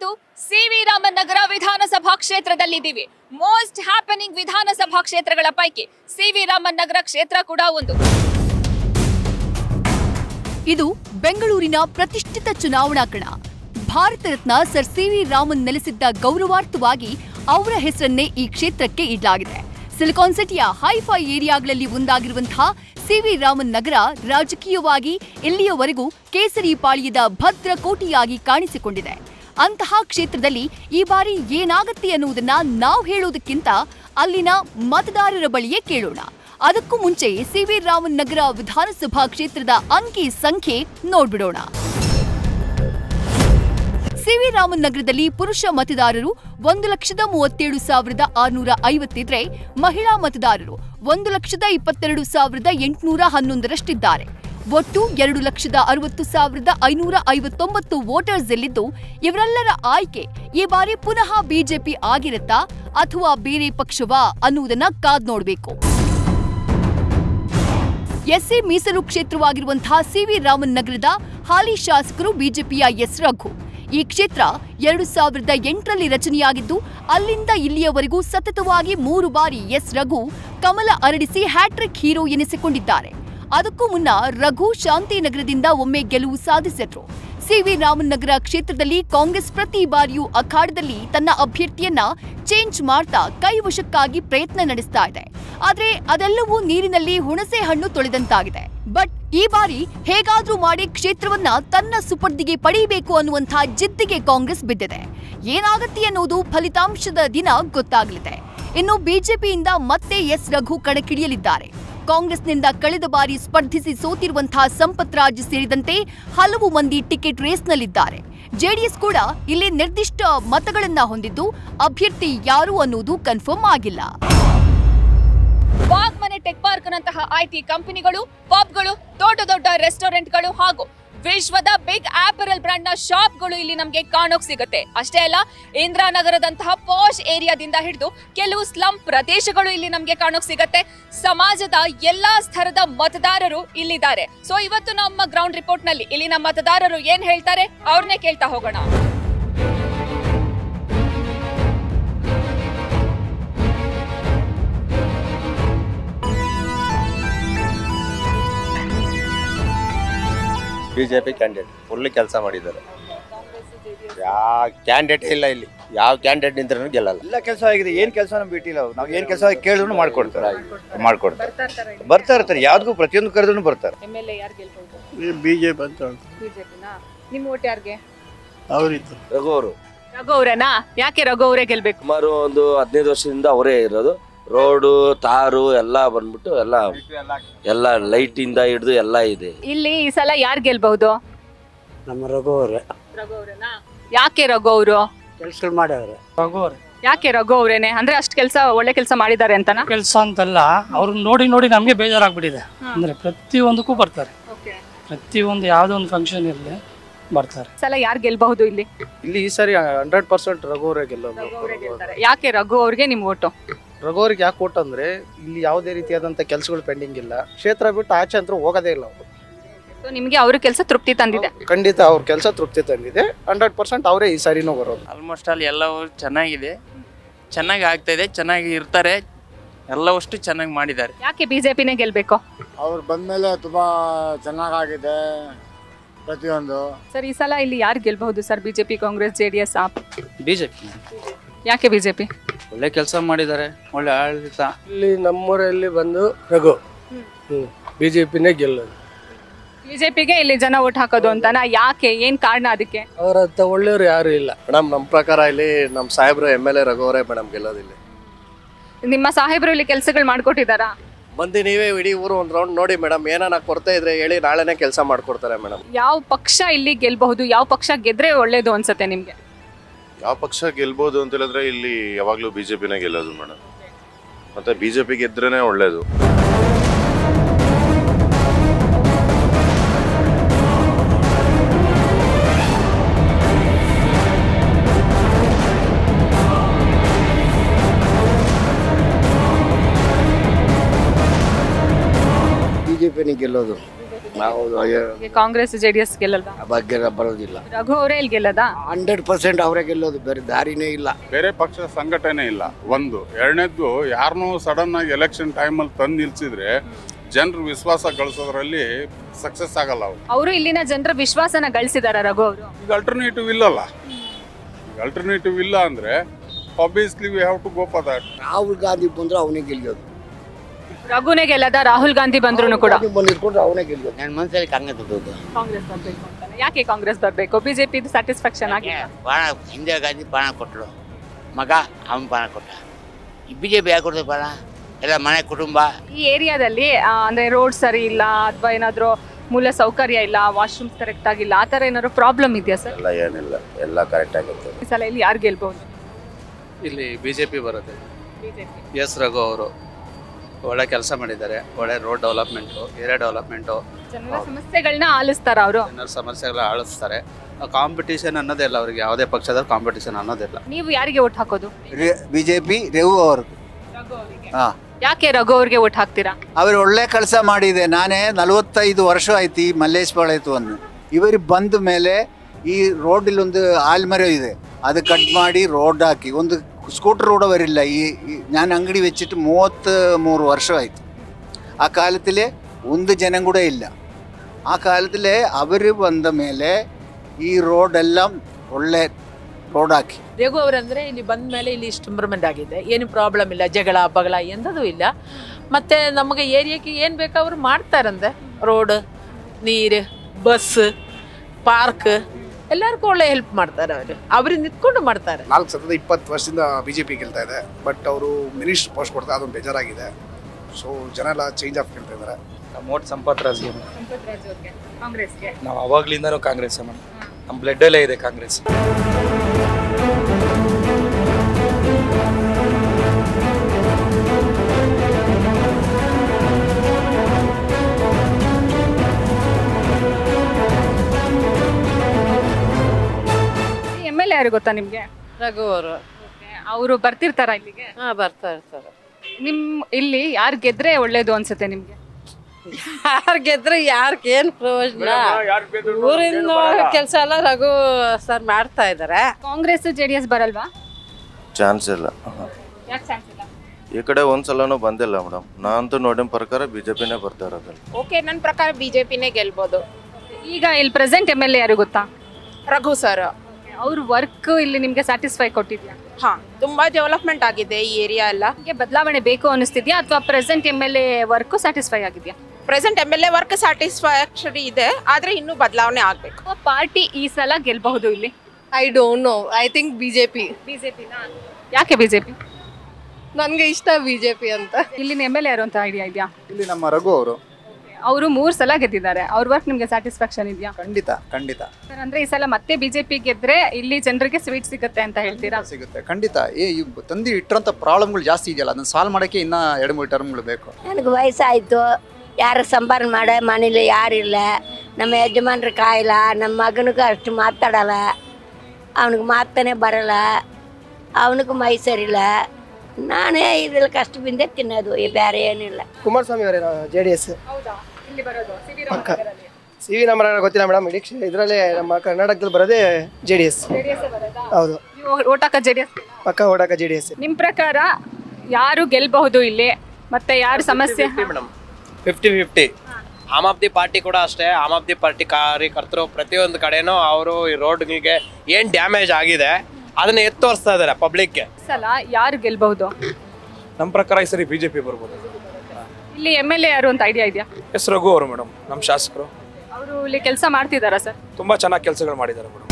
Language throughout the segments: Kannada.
ನಾವಿವತ್ತು ಸಿ ವಿ ರಾಮನ್ ನಗರ ವಿಧಾನಸಭಾ ಕ್ಷೇತ್ರದಲ್ಲಿದ್ದೀವಿ ಮೋಸ್ಟ್ ಹ್ಯಾಪನಿಂಗ್ ವಿಧಾನಸಭಾ ಕ್ಷೇತ್ರಗಳ ಪೈಕಿ ಸಿ ವಿ ರಾಮನ್ ನಗರ ಕ್ಷೇತ್ರ ಕೂಡ ಒಂದು ಇದು ಬೆಂಗಳೂರಿನ ಪ್ರತಿಷ್ಠಿತ ಚುನಾವಣಾ ಕಣ Bharat Ratna sir C V Raman ನೆಲೆಸಿದ್ದ ಗೌರವಾರ್ಥವಾಗಿ ಅವರ ಹೆಸರನ್ನೇ ಈ ಕ್ಷೇತ್ರಕ್ಕೆ ಇಡಲಾಗಿದೆ ಸಿಲಿಕಾನ್ ಸಿಟಿಯ ಹೈಫೈ ಏರಿಯಾಗಳಲ್ಲಿ ಒಂದಾಗಿರುವಂತಹ ಸಿ ವಿ ರಾಮನ್ ನಗರ ರಾಜಕೀಯವಾಗಿ ಇಲ್ಲಿಯವರೆಗೂ ಕೇಸರಿ ಪಾಳ್ಯದ ಭದ್ರ ಕೋಟೆಯಾಗಿ ಕಾಣಿಸಿಕೊಂಡಿದೆ ಅಂತಹ ಕ್ಷೇತ್ರದಲ್ಲಿ ಈ ಬಾರಿ ಏನಾಗತ್ತೆ ಅನ್ನುವುದನ್ನ ನಾವು ಹೇಳೋದಕ್ಕಿಂತ ಅಲ್ಲಿನ ಮತದಾರರ ಬಳಿಯೇ ಕೇಳೋಣ ಅದಕ್ಕೂ ಮುಂಚೆ ಸಿ ವಿ ರಾಮನ್ ನಗರ ವಿಧಾನಸಭಾ ಕ್ಷೇತ್ರದ ಅಂಕಿ ಸಂಖ್ಯೆ ನೋಡ್ಬಿಡೋಣ ಸಿವಿ ರಾಮನ್ ನಗರದಲ್ಲಿ ಪುರುಷ ಮತದಾರರು ಒಂದು ಲಕ್ಷದ ಮೂವತ್ತೇಳು ಸಾವಿರದ ಆರುನೂರ ಐವತ್ತಿದ್ರೆ ಮಹಿಳಾ ಮತದಾರರು ಒಂದು ಲಕ್ಷದ ಇಪ್ಪತ್ತೆರಡು ಸಾವಿರದ ಎಂಟುನೂರ ಹನ್ನೊಂದರಷ್ಟಿದ್ದಾರೆ ಒಟ್ಟು ಎರಡು ಲಕ್ಷದ ಅರವತ್ತು ಸಾವಿರದ ಐನೂರ ಐವತ್ತೊಂಬತ್ತು ವೋಟರ್ಸ್ ಇಲ್ಲಿದ್ದು ಇವರೆಲ್ಲರ ಆಯ್ಕೆ ಈ ಬಾರಿ ಪುನಃ ಬಿಜೆಪಿ ಆಗಿರತ್ತಾ ಅಥವಾ ಬೇರೆ ಪಕ್ಷವಾ ಅನ್ನುವುದನ್ನ ಕಾದ್ ನೋಡಬೇಕು ಎಸ್ಸಿ ಮೀಸಲು ಕ್ಷೇತ್ರವಾಗಿರುವಂತಹ ಸಿವಿ ರಾಮನ್ ನಗರದ ಹಾಲಿ ಶಾಸಕರು ಬಿಜೆಪಿಯ ಎಸ್ ರಘು ಈ ಕ್ಷೇತ್ರ ಎರಡು ಸಾವಿರದ ಎಂಟರಲ್ಲಿ ರಚನೆಯಾಗಿದ್ದು ಅಲ್ಲಿಂದ ಇಲ್ಲಿಯವರೆಗೂ ಸತತವಾಗಿ ಮೂರು ಬಾರಿ ಎಸ್ ರಘು ಕಮಲ ಅರಳಿಸಿ ಹ್ಯಾಟ್ರಿಕ್ ಹೀರೋ ಎನಿಸಿಕೊಂಡಿದ್ದಾರೆ ಅದಕ್ಕೂ ಮುನ್ನ ರಘು ಶಾಂತಿನಗರದಿಂದ ಒಮ್ಮೆ ಗೆಲುವು ಸಾಧಿಸಿದ್ರು ಸಿವಿ ರಾಮನ್ ನಗರ ಕ್ಷೇತ್ರದಲ್ಲಿ ಕಾಂಗ್ರೆಸ್ ಪ್ರತಿ ಬಾರಿಯೂ ಅಖಾಡದಲ್ಲಿ ತನ್ನ ಅಭ್ಯರ್ಥಿಯನ್ನ ಚೇಂಜ್ ಮಾಡ್ತಾ ಕೈವಶಕ್ಕಾಗಿ ಪ್ರಯತ್ನ ನಡೆಸ್ತಾ ಇದೆ ಆದ್ರೆ ಅದೆಲ್ಲವೂ ನೀರಿನಲ್ಲಿ ಹುಣಸೆ ಹಣ್ಣು ತೊಳೆದಂತಾಗಿದೆ ಬಟ್ ಈ ಬಾರಿ ಹೇಗಾದ್ರೂ ಮಾಡಿ ಕ್ಷೇತ್ರವನ್ನ ತನ್ನ ಸುಪರ್ದಿಗೆ ಪಡೆಯಬೇಕು ಅನ್ನುವಂಥ ಜಿದ್ದಿಗೆ ಕಾಂಗ್ರೆಸ್ ಬಿದ್ದಿದೆ ಏನಾಗತ್ತೆ ಅನ್ನೋದು ಫಲಿತಾಂಶದ ದಿನ ಗೊತ್ತಾಗಲಿದೆ ಇನ್ನು ಬಿಜೆಪಿಯಿಂದ ಮತ್ತೆ ಎಸ್ ರಘು ಕಣಕ್ಕಿಳಿಯಲಿದ್ದಾರೆ ಕಾಂಗ್ರೆಸ್ನಿಂದ ಕಳೆದ ಬಾರಿ ಸ್ಪರ್ಧಿಸಿ ಸೋತಿರುವಂತಹ ಸಂಪತ್ ರಾಜ್ ಸೇರಿದಂತೆ ಹಲವು ಮಂದಿ ಟಿಕೆಟ್ ರೇಸ್ನಲ್ಲಿದ್ದಾರೆ ಜೆಡಿಎಸ್ ಕೂಡ ಇಲ್ಲಿ ನಿರ್ದಿಷ್ಟ ಮತಗಳನ್ನ ಹೊಂದಿದ್ದು ಅಭ್ಯರ್ಥಿ ಯಾರು ಅನ್ನೋದು ಕನ್ಫರ್ಮ್ ಆಗಿಲ್ಲ ವಾಗ್ಮನೆ ಟೆಕ್ ಪಾರ್ಕ್ ನಂತಹ ಐಟಿ ಕಂಪನಿಗಳು ಪಬ್ಗಳು ದೊಡ್ಡ ದೊಡ್ಡ ರೆಸ್ಟೋರೆಂಟ್ಗಳು ಹಾಗೂ ವಿಶ್ವದ ಬಿಗ್ ಆಪರಲ್ ಬ್ರಾಂಡ್ ನ ಶಾಪ್ಗಳು ಇಲ್ಲಿ ನಮಗೆ ಕಾಣೋಕ್ ಸಿಗುತ್ತೆ ಅಷ್ಟೇ ಅಲ್ಲ ಇಂದಿರಾನಗರದಂತಹ ಪಾಶ್ ಏರಿಯಾದಿಂದ ಹಿಡಿದು ಕೆಲವು ಸ್ಲಂ ಪ್ರದೇಶಗಳು ಇಲ್ಲಿ ನಮಗೆ ಕಾಣೋಕ್ ಸಿಗತ್ತೆ ಸಮಾಜದ ಎಲ್ಲಾ ಸ್ತರದ ಮತದಾರರು ಇಲ್ಲಿದ್ದಾರೆ ಸೊ ಇವತ್ತು ನಮ್ಮ ಗ್ರೌಂಡ್ ರಿಪೋರ್ಟ್ ನಲ್ಲಿ ಇಲ್ಲಿನ ಮತದಾರರು ಏನ್ ಹೇಳ್ತಾರೆ ಅವ್ರನ್ನೇ ಕೇಳ್ತಾ ಹೋಗೋಣ B J P candidate full ಕೆಲಸ ಮಾಡಿದ್ದಾರೆ ಯಾವ ಕ್ಯಾಂಡಿಡೇಟ್ ಇಲ್ಲ ಇಲ್ಲಿ ಯಾವ ಕ್ಯಾಂಡಿಡೇಟ್ ನಿಂತ್ರೂ ಗೆಲ್ಲಲ್ಲ ಎಲ್ಲ ಕೆಲಸ ಆಗಿದೆ ಏನ್ ಕೆಲಸ ಬಿಟ್ಟಿಲ್ಲ ಅವ್ರು ನಾವು ಏನ್ ಕೆಲಸ ಕೇಳಿದ್ರು ಮಾಡ್ಕೊಡ್ತಾರೆ ಮಾಡ್ಕೊಡ್ತಾರೆ ಬರ್ತಾ ಇರ್ತಾರೆ ಯಾವ್ದಕ್ಕೂ ಪ್ರತಿಯೊಂದು ಕರೆದ್ರು ಬರ್ತಾರೆ ಎಂ ಎಲ್ ಎ ಯಾರು ಗೆಲ್ಬಹುದು ಬಿ ಜೆ ಪಿ ಅಂತ ಬಿಜೆಪಿನ ನಿಮ್ಮ ಓಟ್ ಯಾರಿಗೆ ಅವರಿತ್ತು ರಘು ಅವರು ರಘು ಅವರೇನಾ ಯಾಕೆ ರಘು ಅವರೇ ಗೆಲ್ಬೇಕು ಸುಮಾರು ಒಂದು ಹದಿನೈದು ವರ್ಷದಿಂದ ಅವರೇ ಇರೋದು ರೋಡು ತಾರು ಎಲ್ಲ ಬಂದ್ಬಿಟ್ಟು ಎಲ್ಲ ಎಲ್ಲ ಲೈಟ್ ಇಂದ ಹಿಡಿದು ಎಲ್ಲ ಇದೆ ಇಲ್ಲಿ ಈ ಸಲ ಯಾರು ಗೆಲ್ಬಹುದು ನಮ್ಮ ರಘು ಅವರೇ ರಘು ಅವರೇನಾ ಯಾಕೆ ರಘು ಅವರು ಕೆಲಸಗಳು ಮಾಡ್ಯವ್ರೆ ರಘುವರೆ ಯಾಕೆ ರಘು ಅವರೇನೆ ಅಂದ್ರೆ ಅಷ್ಟು ಕೆಲಸ ಒಳ್ಳೆ ಕೆಲಸ ಮಾಡಿದ್ದಾರೆ ಅಂತನಾ ಕೆಲಸ ಅಂತಲ್ಲ ಅವ್ರನ್ನ ನೋಡಿ ನೋಡಿ ನಮಗೆ ಬೇಜಾರಾಗ್ಬಿಟ್ಟಿದೆ ಅಂದ್ರೆ ಪ್ರತಿಯೊಂದಕ್ಕೂ ಬರ್ತಾರೆ ಪ್ರತಿಯೊಂದು ಯಾವುದೋ ಒಂದು ಫಂಕ್ಷನ್ ಇರಲಿ ಬರ್ತಾರೆ ಸಲ ಯಾರು ಗೆಲ್ಬಹುದು ಇಲ್ಲಿ ಇಲ್ಲಿ ಈ ಸಾರಿ ಹಂಡ್ರೆಡ್ ಪರ್ಸೆಂಟ್ ರಘುವರೇ ಗೆಲ್ಲೋದು ಯಾಕೆ ರಘು ಅವ್ರಿಗೆ ನಿಮ್ ಓಟು ರಘುವರಿಗೆ ಯಾಕೆ ಕೊಟ್ಟು ಅಂದ್ರೆ ಇಲ್ಲಿ ಯಾವುದೇ ರೀತಿಯಾದಂಥ ಕೆಲಸಗಳು ಪೆಂಡಿಂಗ್ ಇಲ್ಲ ಕ್ಷೇತ್ರ ಬಿಟ್ಟು ಆಚೆ ಅಂತೂ ಹೋಗೋದೇ ಇಲ್ಲ ಅವರು ಸೊ ನಿಮ್ಗೆ ಅವ್ರ ಕೆಲಸ ತೃಪ್ತಿ ತಂದಿದೆ ಖಂಡಿತ ಅವ್ರ ಕೆಲಸ ತೃಪ್ತಿ ತಂದಿದೆ ಹಂಡ್ರೆಡ್ ಪರ್ಸೆಂಟ್ ಅವರೇ ಈ ಸಾರಿನೂ ಬರೋದು ಆಲ್ಮೋಸ್ಟ್ ಅಲ್ಲಿ ಎಲ್ಲವೂ ಚೆನ್ನಾಗಿದೆ ಚೆನ್ನಾಗಿ ಆಗ್ತಾ ಇದೆ ಚೆನ್ನಾಗಿ ಇರ್ತಾರೆ ಎಲ್ಲವಷ್ಟು ಚೆನ್ನಾಗಿ ಮಾಡಿದ್ದಾರೆ ಯಾಕೆ ಬಿಜೆಪಿನೇ ಗೆಲ್ಬೇಕು ಅವ್ರು ಬಂದ್ಮೇಲೆ ತುಂಬಾ ಚೆನ್ನಾಗಾಗಿದೆ ಪ್ರತಿಯೊಂದು ಸರ್ ಈ ಸಲ ಇಲ್ಲಿ ಯಾರು ಗೆಲ್ಬಹುದು sir BJP Congress JDS AAP BJP ಯಾಕೆ ಬಿಜೆಪಿ ಒಳ್ಳೆ ಕೆಲಸ ಮಾಡಿದ್ದಾರೆ ಒಳ್ಳೆ ಆಡಳಿತ ಇಲ್ಲಿ ನಮ್ಮೂರಲ್ಲಿ ಬಂದು ರಘು ಬಿ ಜೆ ಪಿನೇ ಗೆಲ್ಲೋದು ಬಿಜೆಪಿಗೆ ಇಲ್ಲಿ ಜನ ಓಟ್ ಹಾಕೋದು ಅಂತನಾ ಯಾಕೆ ಏನ್ ಕಾರಣ ಅದಕ್ಕೆ ಅವರಂತ ಒಳ್ಳೆಯವರು ಯಾರು ಇಲ್ಲ ಮೇಡಮ್ ನಮ್ಮ ಪ್ರಕಾರ ಇಲ್ಲಿ ನಮ್ಮ ಸಾಹೇಬ್ರು ಎಮ್ ಎಲ್ ಎ ರಘುವರೇ ಮೇಡಮ್ ಗೆಲ್ಲೋದಿಲ್ಲ ನಿಮ್ಮ ಸಾಹೇಬರು ಇಲ್ಲಿ ಕೆಲಸಗಳು ಮಾಡ್ಕೊಟ್ಟಿದಾರಾ ಬಂದು ನೀವೇ ಇಡೀ ಊರು ಒಂದು ರೌಂಡ್ ನೋಡಿ ಮೇಡಮ್ ಏನಾನ ಕೊರತೆ ಇದ್ರೆ ಹೇಳಿ ನಾಳೆನೇ ಕೆಲಸ ಮಾಡ್ಕೊಡ್ತಾರೆ ಮೇಡಮ್ ಯಾವ ಪಕ್ಷ ಇಲ್ಲಿ ಗೆಲ್ಬಹುದು ಯಾವ ಪಕ್ಷ ಗೆದ್ರೆ ಒಳ್ಳೇದು ಅನ್ಸುತ್ತೆ ನಿಮ್ಗೆ ಯಾವ ಪಕ್ಷ ಗೆಲ್ಬೋದು ಅಂತ ಹೇಳಿದ್ರೆ ಇಲ್ಲಿ ಯಾವಾಗಲೂ ಬಿ ಜೆ ಪಿನೇ ಗೆಲ್ಲೋದು ಮೇಡಮ್ ಮತ್ತೆ ಬಿ ಜೆ ಪಿ ಗೆದ್ರೇನೆ ಒಳ್ಳೇದು ಬಿ ಜೆ ಪಿನೇ ಗೆಲ್ಲೋದು ಹೌದು ಕಾಂಗ್ರೆಸ್ ಜೆಡಿಎಸ್ ಗೆಲ್ಲಲ್ವಾ ಆ ಬಗ್ಗೆ ಬರೋದಿಲ್ಲ ರಘು ಅವರೇ ಇಲ್ಲಿ ಗೆಲ್ಲದ ಹಂಡ್ರೆಡ್ ಪರ್ಸೆಂಟ್ ಅವರೇ ಗೆಲ್ಲೋದು ಬೇರೆ ದಾರಿನೇ ಇಲ್ಲ ಬೇರೆ ಪಕ್ಷ ಸಂಘಟನೆ ಇಲ್ಲ ಒಂದು ಎರಡನೇದ್ದು ಯಾರನ್ನೂ ಸಡನ್ ಆಗಿ ಎಲೆಕ್ಷನ್ ಟೈಮಲ್ಲಿ ತಂದು ನಿಲ್ಸಿದ್ರೆ ಜನರು ವಿಶ್ವಾಸ ಗಳಿಸೋದ್ರಲ್ಲಿ ಸಕ್ಸಸ್ ಆಗಲ್ಲ ಅವ್ರು ಅವರು ಇಲ್ಲಿನ ಜನರ ವಿಶ್ವಾಸನ ಗಳಿಸಿದಾರ ರಘು ಅವರು ಈಗ ಅಲ್ಟರ್ನೇಟಿವ್ ಇಲ್ಲಲ್ಲ ಈಗ ಅಲ್ಟರ್ನೇಟಿವ್ ಇಲ್ಲ ಅಂದ್ರೆ obviously we have to go for that Rahul Gandhi ಬಂದ್ರೆ ಅವನೇ ಗೆಲ್ಲೋದು ರಘುನೇ ಗೆಲ್ಲದ ರಾಹುಲ್ ಗಾಂಧಿ ಬಂದ್ರು ಕೂಡ ಬಂದಿಟ್ಕೊಂಡ್ರೆ ಅವನೇ ಗೆಲ್ಲೋದು ನನ್ನ ಮನಸ್ಸಲ್ಲಿ ಕಾಂಗ್ರೆಸ್ ದುಡ್ಡು ಕಾಂಗ್ರೆಸ್ ಬರ್ಬೇಕು ಅಂತಾನೆ ಯಾಕೆ ಕಾಂಗ್ರೆಸ್ ಬರ್ಬೇಕು ಬಿಜೆಪಿ ಸ್ಯಾಟಿಸ್ಫ್ಯಾಕ್ಷನ್ ಆಗಿಲ್ಲ ಬಾಣ ಇಂದಿರಾ ಗಾಂಧಿ ಬಾಣ ಕೊಟ್ಟಳು ಮಗ ಅವನ ಬಾಣ ಕೊಟ್ಟ ಈ ಬಿ ಜೆ ಪಿ ಯಾಕೆ ಕೊಡ್ತಾರೆ ಬಾಣ ಎಲ್ಲ ಮನೆ ಕುಟುಂಬ ಈ ಏರಿಯಾದಲ್ಲಿ ಆ, ಅಂದ್ರೆ ರೋಡ್ ಸರಿ ಇಲ್ಲ ಅಥವಾ ಏನಾದ್ರು ಮೂಲ ಸೌಕರ್ಯ ಇಲ್ಲ ವಾಶ್ರೂಮ್ಸ್ ಕರೆಕ್ಟ್ ಆಗಿಲ್ಲ ಆ ತರ ಏನಾದ್ರು ಪ್ರಾಬ್ಲಮ್ ಇದೆಯಾ ಸರ್ ಎಲ್ಲ ಏನಿಲ್ಲ ಎಲ್ಲ ಕರೆಕ್ಟ್ ಆಗಿರ್ತದೆ ಈ ಸಲ ಇಲ್ಲಿ ಯಾರು ಗೆಲ್ಬಹುದು ಇಲ್ಲಿ ಬಿ ಜೆ ಪಿ ಬರುತ್ತೆ ಎಸ್ ರಘು ಅವರು ಒಳ್ಳೆ ಕೆಲಸ ಮಾಡಿದ್ದಾರೆ ಒಳ್ಳೆ ರೋಡ್ ಡೆವಲಪ್ಮೆಂಟು ಏರಿಯಾ ಡೆವಲಪ್ಮೆಂಟು ಜನರ ಸಮಸ್ಯೆಗಳನ್ನ ಆಲಿಸ್ತಾರ ಅವರು ಜನರ ಸಮಸ್ಯೆಗಳ ಆಳಿಸ್ತಾರೆ ಕಾಂಪಿಟೇಷನ್ ಅನ್ನೋದಿಲ್ಲ ಅವ್ರಿಗೆ ಯಾವುದೇ ಪಕ್ಷದ ಕಾಂಪಿಟೇಷನ್ ಅನ್ನೋದಿಲ್ಲ ನೀವು ಯಾರಿಗೆ ಓಟ್ ಹಾಕೋದು ಬಿ ಜೆ ಪಿ ರೇವು ಅವರು ಹಾಂ ಯಾಕೆ ರಘು ಅವ್ರಿಗೆ ಓಟ್ ಹಾಕ್ತೀರಾ ಅವರು ಒಳ್ಳೆ ಕೆಲಸ ಮಾಡಿದೆ ನಾನೇ ನಲವತ್ತೈದು ವರ್ಷ ಆಯ್ತು ಈ ಮಲ್ಲೇಶ್ ಪಾಳಯತವನ್ನು ಇವರು ಬಂದ ಮೇಲೆ ಈ ರೋಡಲ್ಲಿ ಒಂದು ಆಲ್ಮರ ಇದೆ ಅದು ಕಟ್ ಮಾಡಿ ರೋಡ್ ಹಾಕಿ ಒಂದು ಸ್ಕೂಟರ್ ರೋಡ್ ಅವರಿಲ್ಲ ಈ ಈ- ನಾನು ಅಂಗಡಿ വെച്ചിട്ട് ಮೂವತ್ತು ಮೂರು ವರ್ಷ ಆಯಿತು ಆ ಕಾಲದಲ್ಲಿ ಒಂದು ಜನ ಕೂಡ ಇಲ್ಲ ಆ ಕಾಲದಲ್ಲಿ ಅವರು ಬಂದ ಮೇಲೆ ಈ ರೋಡೆಲ್ಲ ಒಳ್ಳೆ ರೋಡ್ ಹಾಕಿ ರಘು ಅವರಂದ್ರೆ ಇಲ್ಲಿ ಬಂದ ಮೇಲೆ ಇಲ್ಲಿ ಇಷ್ಟು ಇಂಪ್ರೂವ್ಮೆಂಟ್ ಆಗಿದೆ ಏನು ಪ್ರಾಬ್ಲಮ್ ಇಲ್ಲ ಜಗಳ ಬಗಳ ಎಂಥದೂ ಇಲ್ಲ ಮತ್ತು ನಮಗೆ ಏರಿಯಾಕ್ಕೆ ಏನು ಬೇಕೋ ಅವರು ಮಾಡ್ತಾರಂತೆ ರೋಡ್ ನೀರು ಬಸ್ ಪಾರ್ಕ್ ಎಲ್ಲರಿಗೂ ಒಳ್ಳೆ ಹೆಲ್ಪ್ ಮಾಡ್ತಾರೆ ಅವರು ಅವ್ರಿಗೆ ನಿಂತ್ಕೊಂಡು ಮಾಡ್ತಾರೆ ನಾಲ್ಕು ಸತತ ಇಪ್ಪತ್ತು ವರ್ಷದಿಂದ ಬಿ ಜೆ ಪಿ ಗೆಲ್ತಾ ಇದೆ ಬಟ್ ಅವರು ಮಿನಿಸ್ಟರ್ ಪೋಸ್ಟ್ ಕೊಡ್ತಾರೆ ಅದೊಂದು ಬೇಜಾರಾಗಿದೆ ಸೊ ಜನ ಎಲ್ಲ ಚೇಂಜ್ ಆಫ್ ಕೇಳ್ತಾ ಇದ್ದಾರೆ ಮೋಟ್ ಸಂಪತ್ ರಾಜ್ಗೆ ಕಾಂಗ್ರೆಸ್ಗೆ ನಾವು ಅವಾಗ್ಲಿಂದನೂ ಕಾಂಗ್ರೆಸ್ ಮೇಡಮ್ ನಮ್ಮ ಬ್ಲಡ್ಡಲ್ಲೇ ಇದೆ ಕಾಂಗ್ರೆಸ್ ಎಮ್ ಎಲ್ ಎ ಯಾರು ಗೊತ್ತಾ ನಿಮ್ಗೆ ರಘು ಅವರು ಅವರು ಬರ್ತಿರ್ತಾರ ಇಲ್ಲಿಗೆ ಹಾಂ ಬರ್ತಾ ಇರ್ತಾರೆ ನಿಮ್ ಇಲ್ಲಿ ಯಾರು ಗೆದ್ರೆ ಒಳ್ಳೇದು ಅನ್ಸುತ್ತೆ ನಿಮ್ಗೆ ಯಾರು ಗೆದ್ರೆ ಯಾರಿಗೆ ಏನು ಪ್ರಯೋಜನ ಊರಿನ ಕೆಲಸ ಎಲ್ಲ ರಘು ಸರ್ ಮಾಡ್ತಾ ಇದ್ದಾರೆ ಕಾಂಗ್ರೆಸ್ ಜೆ ಡಿ ಎಸ್ ಬರಲ್ವಾ ಚಾನ್ಸ್ ಇಲ್ಲ ಯಾಕೆ ಚಾನ್ಸ್ ಇಲ್ಲ ಈ ಕಡೆ ಒಂದ್ಸಲನೂ ಬಂದಿಲ್ಲ ಮೇಡಮ್ ನಾನಂತೂ ನೋಡಿದ ಪ್ರಕಾರ ಬಿಜೆಪಿನೇ ಬರ್ತಾ ಇರೋದಲ್ಲಿ ಓಕೆ ನನ್ನ ಪ್ರಕಾರ ಬಿಜೆಪಿನೇ ಗೆಲ್ಬೋದು ಈಗ ಇಲ್ಲಿ ಪ್ರೆಸೆಂಟ್ ಎಮ್ ಎಲ್ ಎ ಯಾರು ಗೊತ್ತಾ ರಘು ಸರ್ ಅವ್ರ ವರ್ಕ್ ಇಲ್ಲಿ ನಿಮ್ಗೆ ಸ್ಯಾಟಿಸ್ಫೈ ಕೊಟ್ಟಿದ್ಯಾ ಹಾ ತುಂಬಾ ಡೆವಲಪ್ಮೆಂಟ್ ಆಗಿದೆ ಈ ಏರಿಯಾ ಎಲ್ಲ ನಿಮ್ಗೆ ಬದಲಾವಣೆ ಬೇಕು ಅನಿಸ್ತಿದ್ಯಾ ಅಥವಾ present M L A work satisfy ಆಗಿದ್ಯಾ present M L A work satisfactory ಇದೆ ಆದ್ರೆ ಇನ್ನೂ ಬದಲಾವಣೆ ಆಗ್ಬೇಕು ಪಾರ್ಟಿ ಈ ಸಲ ಗೆಲ್ಬಹುದು ಇಲ್ಲಿ I don't know I think B J P BJP ಯಾಕೆ ಬಿಜೆಪಿ ನನಗೆ ಇಷ್ಟ ಬಿ ಜೆ ಪಿ ಅಂತ ಇಲ್ಲಿನ ಎಮ್ ಎಲ್ ಎ ಯಾರು ಅಂತ ಐಡಿಯಾ ಇದೆಯಾ ಇಲ್ಲಿ ನಮ್ಮ ರಘು ಅವರು ಅವರು ಮೂರ್ ಸಲ ಗೆದ್ದಿದ್ದಾರೆ ಅವ್ರ ವರ್ಕ್ ನಿಮ್ಗೆ ಸ್ಯಾಟಿಸ್ಫ್ಯಾಕ್ಷನ್ ಇದೆಯಾ ಖಂಡಿತ ಖಂಡಿತ ಸರ್ ಅಂದ್ರೆ ಈ ಸಲ ಮತ್ತೆ ಬಿಜೆಪಿ ಗೆದ್ರೆ ಇಲ್ಲಿ ಜನರಿಗೆ ಸ್ವೀಟ್ ಸಿಗುತ್ತೆ ಅಂತ ಹೇಳ್ತೀರಾ ಸಿಗುತ್ತೆ ಖಂಡಿತ ಏ ಈ ತಂದು ಇಟ್ಟಿರೋಂಥ ಪ್ರಾಬ್ಲಮ್ಗಳು ಜಾಸ್ತಿ ಇದೆಯಲ್ಲ ಅದನ್ನ ಸಾಲ್ವ್ ಮಾಡೋಕ್ಕೆ ಇನ್ನೂ ಎರಡು ಮೂರು ಟರ್ಮ್ಗಳು ಬೇಕು ನನಗೆ ವಯಸ್ಸಾಯಿತು ಯಾರು ಸಂಬಾರ ಮಾಡ ಮನೇಲಿ ಯಾರಿಲ್ಲ ನಮ್ಮ ಯಜಮಾನ್ರ ಕಾಯಿಲ್ಲ ನಮ್ಮ ಮಗನಿಗೂ ಅಷ್ಟು ಮಾತಾಡಲ್ಲ ಅವನಿಗೆ ಮಾತಾನೆ ಬರಲ್ಲ ಅವನಿಗೂ ಮೈ ಸರಿಲ್ಲ ನಾನೇ ಇದ್ರಲ್ಲಿ ಕಷ್ಟ ಬಿಂದೆ ತಿನ್ನೋದು ಈ ಬೇರೆ ಏನಿಲ್ಲ ಕುಮಾರಸ್ವಾಮಿ ಅವರೇ ಜೆ ಡಿ ಎಸ್ ಪಕ್ಕ ಸಿ ವಿ ರಾಮರಾಯಣ ಗೊತ್ತಿಲ್ಲ ಮೇಡಮ್ ಇಡೀ ಇದರಲ್ಲೇ ನಮ್ಮ ಕರ್ನಾಟಕದಲ್ಲಿ ಬರೋದೇ ಜೆ ಡಿ ಎಸ್ ಹೌದು ಓಟ್ ಹಾಕ ಜೆ ಡಿ ಎಸ್ ಪಕ್ಕ ಓಡಾಕ ಜೆ ಡಿ ಎಸ್ ನಿಮ್ ಪ್ರಕಾರ ಯಾರು ಗೆಲ್ಬಹುದು ಇಲ್ಲಿ ಮತ್ತೆ ಯಾರು ಸಮಸ್ಯೆ ಫಿಫ್ಟಿ ಫಿಫ್ಟಿ ಆಮ್ ಆಫ್ ದಿ ಪಾರ್ಟಿ ಕೂಡ ಅಷ್ಟೇ ಆಮ್ ಆಫ್ ದಿ ಪಾರ್ಟಿ ಕಾರ್ಯಕರ್ತರು ಪ್ರತಿಯೊಂದು ಕಡೆನೂ ಅವರು ಈ ರೋಡ್ಗಳಿಗೆ ಏನು ಡ್ಯಾಮೇಜ್ ಆಗಿದೆ ಅದನ್ನ ಎತ್ತು ತೋರಿಸ್ತಾ ಇದ್ದಾರೆ ಪಬ್ಲಿಕ್ಗೆ ಸಲ ಯಾರು ಗೆಲ್ಬಹುದು ನಮ್ಮ ಪ್ರಕಾರ ಈ ಸರಿ ಬಿ ಜೆ ಪಿ ಬರ್ಬೋದು ಇಲ್ಲಿ ಎಮ್ ಎಲ್ ಎ ಯಾರು ಅಂತ ಐಡಿಯಾ ಇದೆಯಾ ಎಸ್ ರಘು ಅವರು ಮೇಡಮ್ ನಮ್ಮ ಶಾಸಕರು ಅವರು ಇಲ್ಲಿ ಕೆಲಸ ಮಾಡ್ತಿದಾರಾ ಸರ್ ತುಂಬ ಚೆನ್ನಾಗಿ ಕೆಲಸಗಳು ಮಾಡಿದ್ದಾರೆ ಮೇಡಮ್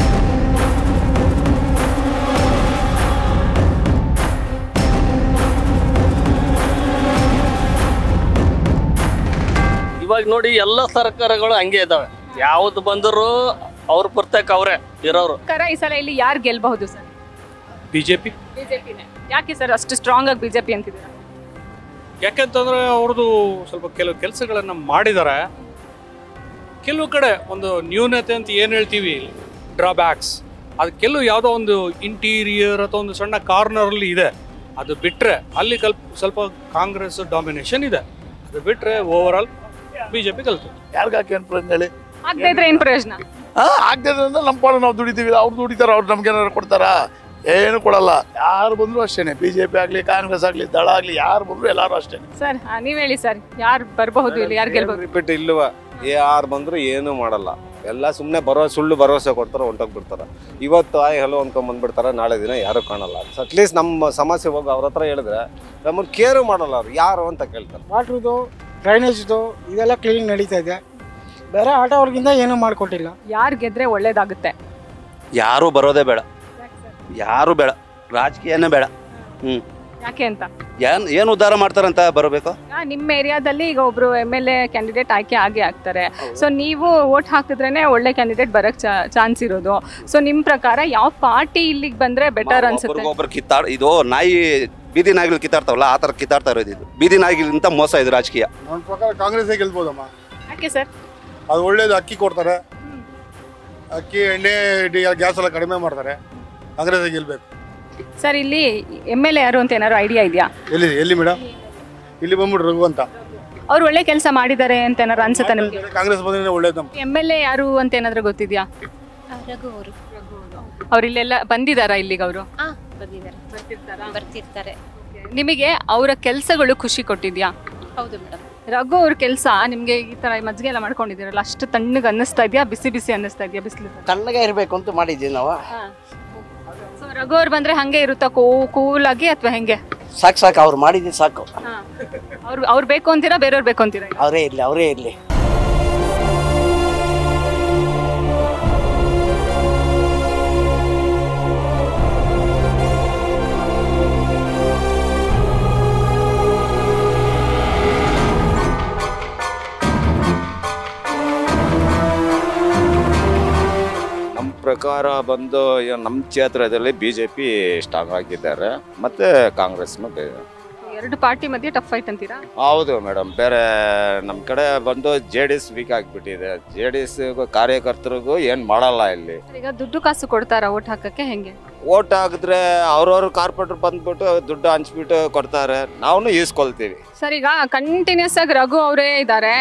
ಇವಾಗ ನೋಡಿ ಎಲ್ಲ ಸರ್ಕಾರಗಳು ಹಂಗೆ ಇದಾವೆ ಯಾವ್ದು ಬಂದರೂ ಅವ್ರ ಪುರ್ತಕ್ ಅವರೇ ಇರೋರು ಪ್ರಕಾರ ಈ ಸಲ ಇಲ್ಲಿ ಯಾರು ಗೆಲ್ಬಹುದು ಸರ್ ಬಿಜೆಪಿ ಬಿಜೆಪಿನೇ ಯಾಕೆ ಸರ್ ಅಷ್ಟು ಸ್ಟ್ರಾಂಗ್ ಆಗಿ ಬಿಜೆಪಿ ಅಂತಿದ್ದೀರಾ ಯಾಕೆಂತಂದ್ರೆ ಅವ್ರದ್ದು ಸ್ವಲ್ಪ ಕೆಲವು ಕೆಲಸಗಳನ್ನು ಮಾಡಿದ್ದಾರೆ ಕೆಲವು ಕಡೆ ಒಂದು ನ್ಯೂನತೆ ಅಂತ ಏನು ಹೇಳ್ತೀವಿ ಡ್ರಾಬ್ಯಾಕ್ಸ್ ಅದು ಕೆಲವು ಯಾವುದೋ ಒಂದು ಇಂಟೀರಿಯರ್ ಅಥವಾ ಒಂದು ಸಣ್ಣ ಕಾರ್ನರಲ್ಲಿ ಇದೆ ಅದು ಬಿಟ್ಟರೆ ಅಲ್ಲಿ ಕಲ್ಪ ಸ್ವಲ್ಪ ಕಾಂಗ್ರೆಸ್ ಡಾಮಿನೇಷನ್ ಇದೆ ಅದು ಬಿಟ್ಟರೆ ಓವರ್ ಆಲ್ ಬಿಜೆಪಿ ಕಲ್ತು ಯಾರಿಗೆ ಹಾಕಿ ಏನು ಪ್ರಯೋಜನ ಹೇಳಿ ಆಗದೆ ಇದ್ರೆ ಏನ್ ಪ್ರಯೋಜನ ಹಾ ಆಗದೆ ಅಂದ್ರೆ ನಮ್ಮ ಪಾಡ ನಾವು ದುಡಿತೀವಿ ಅವ್ರು ದುಡಿತಾರ ಅವ್ರು ನಮ್ಗೆ ಏನಾರು ಕೊಡ್ತಾರಾ ಏನು ಕೊಡಲ್ಲ ಯಾರು ಬಂದ್ರು ಅಷ್ಟೇನೆ ಬಿ ಜೆ ಪಿ ಆಗಲಿ ಕಾಂಗ್ರೆಸ್ ಆಗಲಿ ದಳ ಆಗಲಿ ಯಾರು ಬಂದ್ರು ಎಲ್ಲರೂ ಅಷ್ಟೇನೆ ಸರ್ ನೀವ್ ಹೇಳಿ ಸರ್ ಯಾರು ಬರಬಹುದು ಇಲ್ಲಿ ಯಾರು ಗೆಲ್ಬಹುದು ರಿಪೀಟ್ ಇಲ್ವ ಯಾರು ಬಂದ್ರು ಏನು ಮಾಡಲ್ಲ ಎಲ್ಲ ಸುಮ್ಮನೆ ಬರೋ ಸುಳ್ಳು ಭರವಸೆ ಕೊಡ್ತಾರೆ ಹೊಂಟೋಗ್ಬಿಡ್ತಾರೆ ಇವತ್ತು ಆಯ್ ಹಲೋ ಅನ್ಕೊಂಡ್ ಬಂದ್ಬಿಡ್ತಾರೆ ನಾಳೆ ದಿನ ಯಾರು ಕಾಣಲ್ಲ ಅಟ್ಲೀಸ್ಟ್ ನಮ್ಮ ಸಮಸ್ಯೆ ಹೋಗಿ ಅವ್ರ ಹತ್ರ ಹೇಳಿದ್ರೆ ನಮ್ಮನ್ನು ಕೇರು ಮಾಡಲ್ಲ ಅವ್ರು ಯಾರು ಅಂತ ಕೇಳ್ತಾರೆ ವಾಟ್ರದು ಡ್ರೈನೇಜ್ದು ಇದೆಲ್ಲ ಕ್ಲೀನಿಂಗ್ ನಡೀತಾ ಇದೆ ಬೇರೆ ಆಟೋ ಅವ್ರಿಗಿಂತ ಏನೂ ಮಾಡಿಕೊಟ್ಟಿಲ್ಲ ಯಾರು ಗೆದ್ರೆ ಒಳ್ಳೇದಾಗುತ್ತೆ ಯಾರು ಬರೋದೇ ಬೇಡ ಯಾರು ಬೇಡ ರಾಜಕೀಯನೇ ಬೇಡ ಹ್ಮ್ ಯಾಕೆ ಅಂತ ಏನ್ ಏನು ಉದ್ಧಾರ ಮಾಡ್ತಾರಂತ ಬರಬೇಕು ಆ, ನಿಮ್ಮ ಏರಿಯಾದಲ್ಲಿ ಈಗ ಒಬ್ರು ಎಮ್ ಎಲ್ ಎ ಕ್ಯಾಂಡಿಡೇಟ್ ಆಯ್ಕೆ ಆಗೇ ಆಗ್ತಾರೆ ಸೊ ನೀವು ವೋಟ್ ಹಾಕಿದ್ರೇನೆ ಒಳ್ಳೆ ಕ್ಯಾಂಡಿಡೇಟ್ ಬರಕ್ ಚಾನ್ಸ್ ಇರೋದು ಸೊ ನಿಮ್ ಪ್ರಕಾರ ಯಾವ ಪಾರ್ಟಿ ಇಲ್ಲಿಗೆ ಬಂದ್ರೆ ಬೆಟರ್ ಅನ್ಸುತ್ತೆ ಒಬ್ರಿಗೊಬ್ರು ಕಿತ್ತಾಡ್ ಇದು ನಾಯಿ ಬೀದಿ ನಾಯಿಗಳು ಕಿತ್ತಾಡ್ತಾವಲ್ಲ ಆ ಥರ ಕಿತ್ತಾಡ್ತಾ ಇರೋದು ಇದು ಬೀದಿ ನಾಯಿಗಳಿಂತ ಮೋಸ ಇದು ರಾಜಕೀಯ ನನ್ನ ಪ್ರಕಾರ ಕಾಂಗ್ರೆಸ್ಸೇ ಗೆಲ್ಬೋದಮ್ಮ ಯಾಕೆ ಸರ್ ಅದು ಒಳ್ಳೇದು ಅಕ್ಕಿ ಕೊಡ್ತಾರೆ ಅಕ್ಕಿ ಎಣ್ಣೆ ಗ್ಯಾಸ್ ಎಲ್ಲ ಕಡಿಮೆ ಮಾಡ್ತಾರೆ ಕಾಂಗ್ರೆಸ್ಸೇ ಗೆಲ್ಬೇಕು ಸರ್ ಇಲ್ಲಿ ಎಮ್ ಎಲ್ ಎ ಯಾರು ಅಂತ ಏನಾದ್ರು ಐಡಿಯಾ ಇದೆಯಾ ಎಲ್ಲಿ ಎಲ್ಲಿ ಮೇಡಮ್ ಇಲ್ಲಿ ಬಂದ್ಬಿಟ್ಟು ರಘು ಅಂತ ಅವ್ರು ಒಳ್ಳೆ ಕೆಲಸ ಮಾಡಿದ್ದಾರೆ ಅಂತ ಏನಾದ್ರು ಅನ್ಸುತ್ತಾ ನಿಮ್ಗೆ ಕಾಂಗ್ರೆಸ್ ಬಂದ್ರೆ ಒಳ್ಳೇದು ನಮ್ಮ ಎಮ್ ಎಲ್ ಎ ಯಾರು ಅಂತ ಏನಾದ್ರು ಗೊತ್ತಿದ್ಯಾ ರಘು ಅವರು ಅವ್ರು ಇಲ್ಲೆಲ್ಲ ಬಂದಿದಾರಾ ಇಲ್ಲಿಗೆ ಅವರು ಆ ಬಂದಿದ್ದಾರೆ ಬರ್ತಿರ್ತಾರೆ ನಿಮಗೆ ಅವರ ಕೆಲಸಗಳು ಖುಷಿ ಕೊಟ್ಟಿದ್ಯಾ ಹೌದು ಮೇಡಮ್ ರಘು ಅವ್ರ ಕೆಲಸ ನಿಮ್ಗೆ ಈ ತರ ಮಜ್ಜಿಗೆ ಎಲ್ಲ ಮಾಡ್ಕೊಂಡಿದ್ದೀರಲ್ಲ ಅಷ್ಟು ತಣ್ಣಗೆ ಅನ್ನಿಸ್ತಾ ಇದೆಯಾ ಬಿಸಿ ಬಿಸಿ ಅನ್ನಿಸ್ತಾ ಇದೆಯಾ ಬಿಸಿಲು ತಣ್ಣಗೆ ಇರಬೇಕು ಅಂತ ಮಾಡಿದ್ದೀವಿ ನಾವು ಸೊ ರಘು ಅವ್ರು ಬಂದ್ರೆ ಹಂಗೆ ಇರುತ್ತಾ ಕೂ ಕೂಲ್ ಆಗಿ ಅಥವಾ ಹೆಂಗೆ ಸಾಕು ಸಾಕು ಅವ್ರು ಮಾಡಿದ್ದು ಸಾಕು ಅವ್ರು ಅವ್ರು ಬೇಕು ಅಂತೀರಾ ಬೇರೆಯವ್ರು ಬೇಕು ಅಂತೀರಾ ಅವರೇ ಇರಲಿ ಅವರೇ ಇರಲಿ ನಮ್ಮ ಪ್ರಕಾರ ಬಂದು ಈಗ ನಮ್ಮ ಕ್ಷೇತ್ರದಲ್ಲಿ ಬಿ ಜೆ ಪಿ ಸ್ಟ್ರಾಂಗ್ ಆಗಿದ್ದಾರೆ ಮತ್ತು ಕಾಂಗ್ರೆಸ್ನು ಬೇ- ಎರಡು ಪಾರ್ಟಿ ಮಧ್ಯೆ ಟಫ್ ಫೈಟ್ ಅಂತೀರಾ ಹೌದು ಮೇಡಮ್ ಬೇರೆ ನಮ್ಮ ಕಡೆ ಬಂದು ಜೆ ಡಿ ಎಸ್ ವೀಕ್ ಆಗಿಬಿಟ್ಟಿದೆ ಜೆ ಡಿ ಎಸ್ ಕಾರ್ಯಕರ್ತರಿಗೂ ಏನು ಮಾಡಲ್ಲ ಇಲ್ಲಿ ಈಗ ದುಡ್ಡು ಕಾಸು ಕೊಡ್ತಾರಾ ಓಟ್ ಹಾಕಕ್ಕೆ ಹೆಂಗೆ ಓಟ್ ಹಾಕಿದ್ರೆ ಅವ್ರವ್ರ ಕಾರ್ಪೊರೇಟರ್ ಬಂದ್ಬಿಟ್ಟು ದುಡ್ಡು ಹಂಚ್ಬಿಟ್ಟು ಕೊಡ್ತಾರೆ ನಾವು ಈಸ್ಕೊಳ್ತೀವಿ ಸರ್ ಈಗ ಕಂಟಿನ್ಯೂಸ್ ಆಗಿ ರಘು ಅವರೇ ಇದ್ದಾರೆ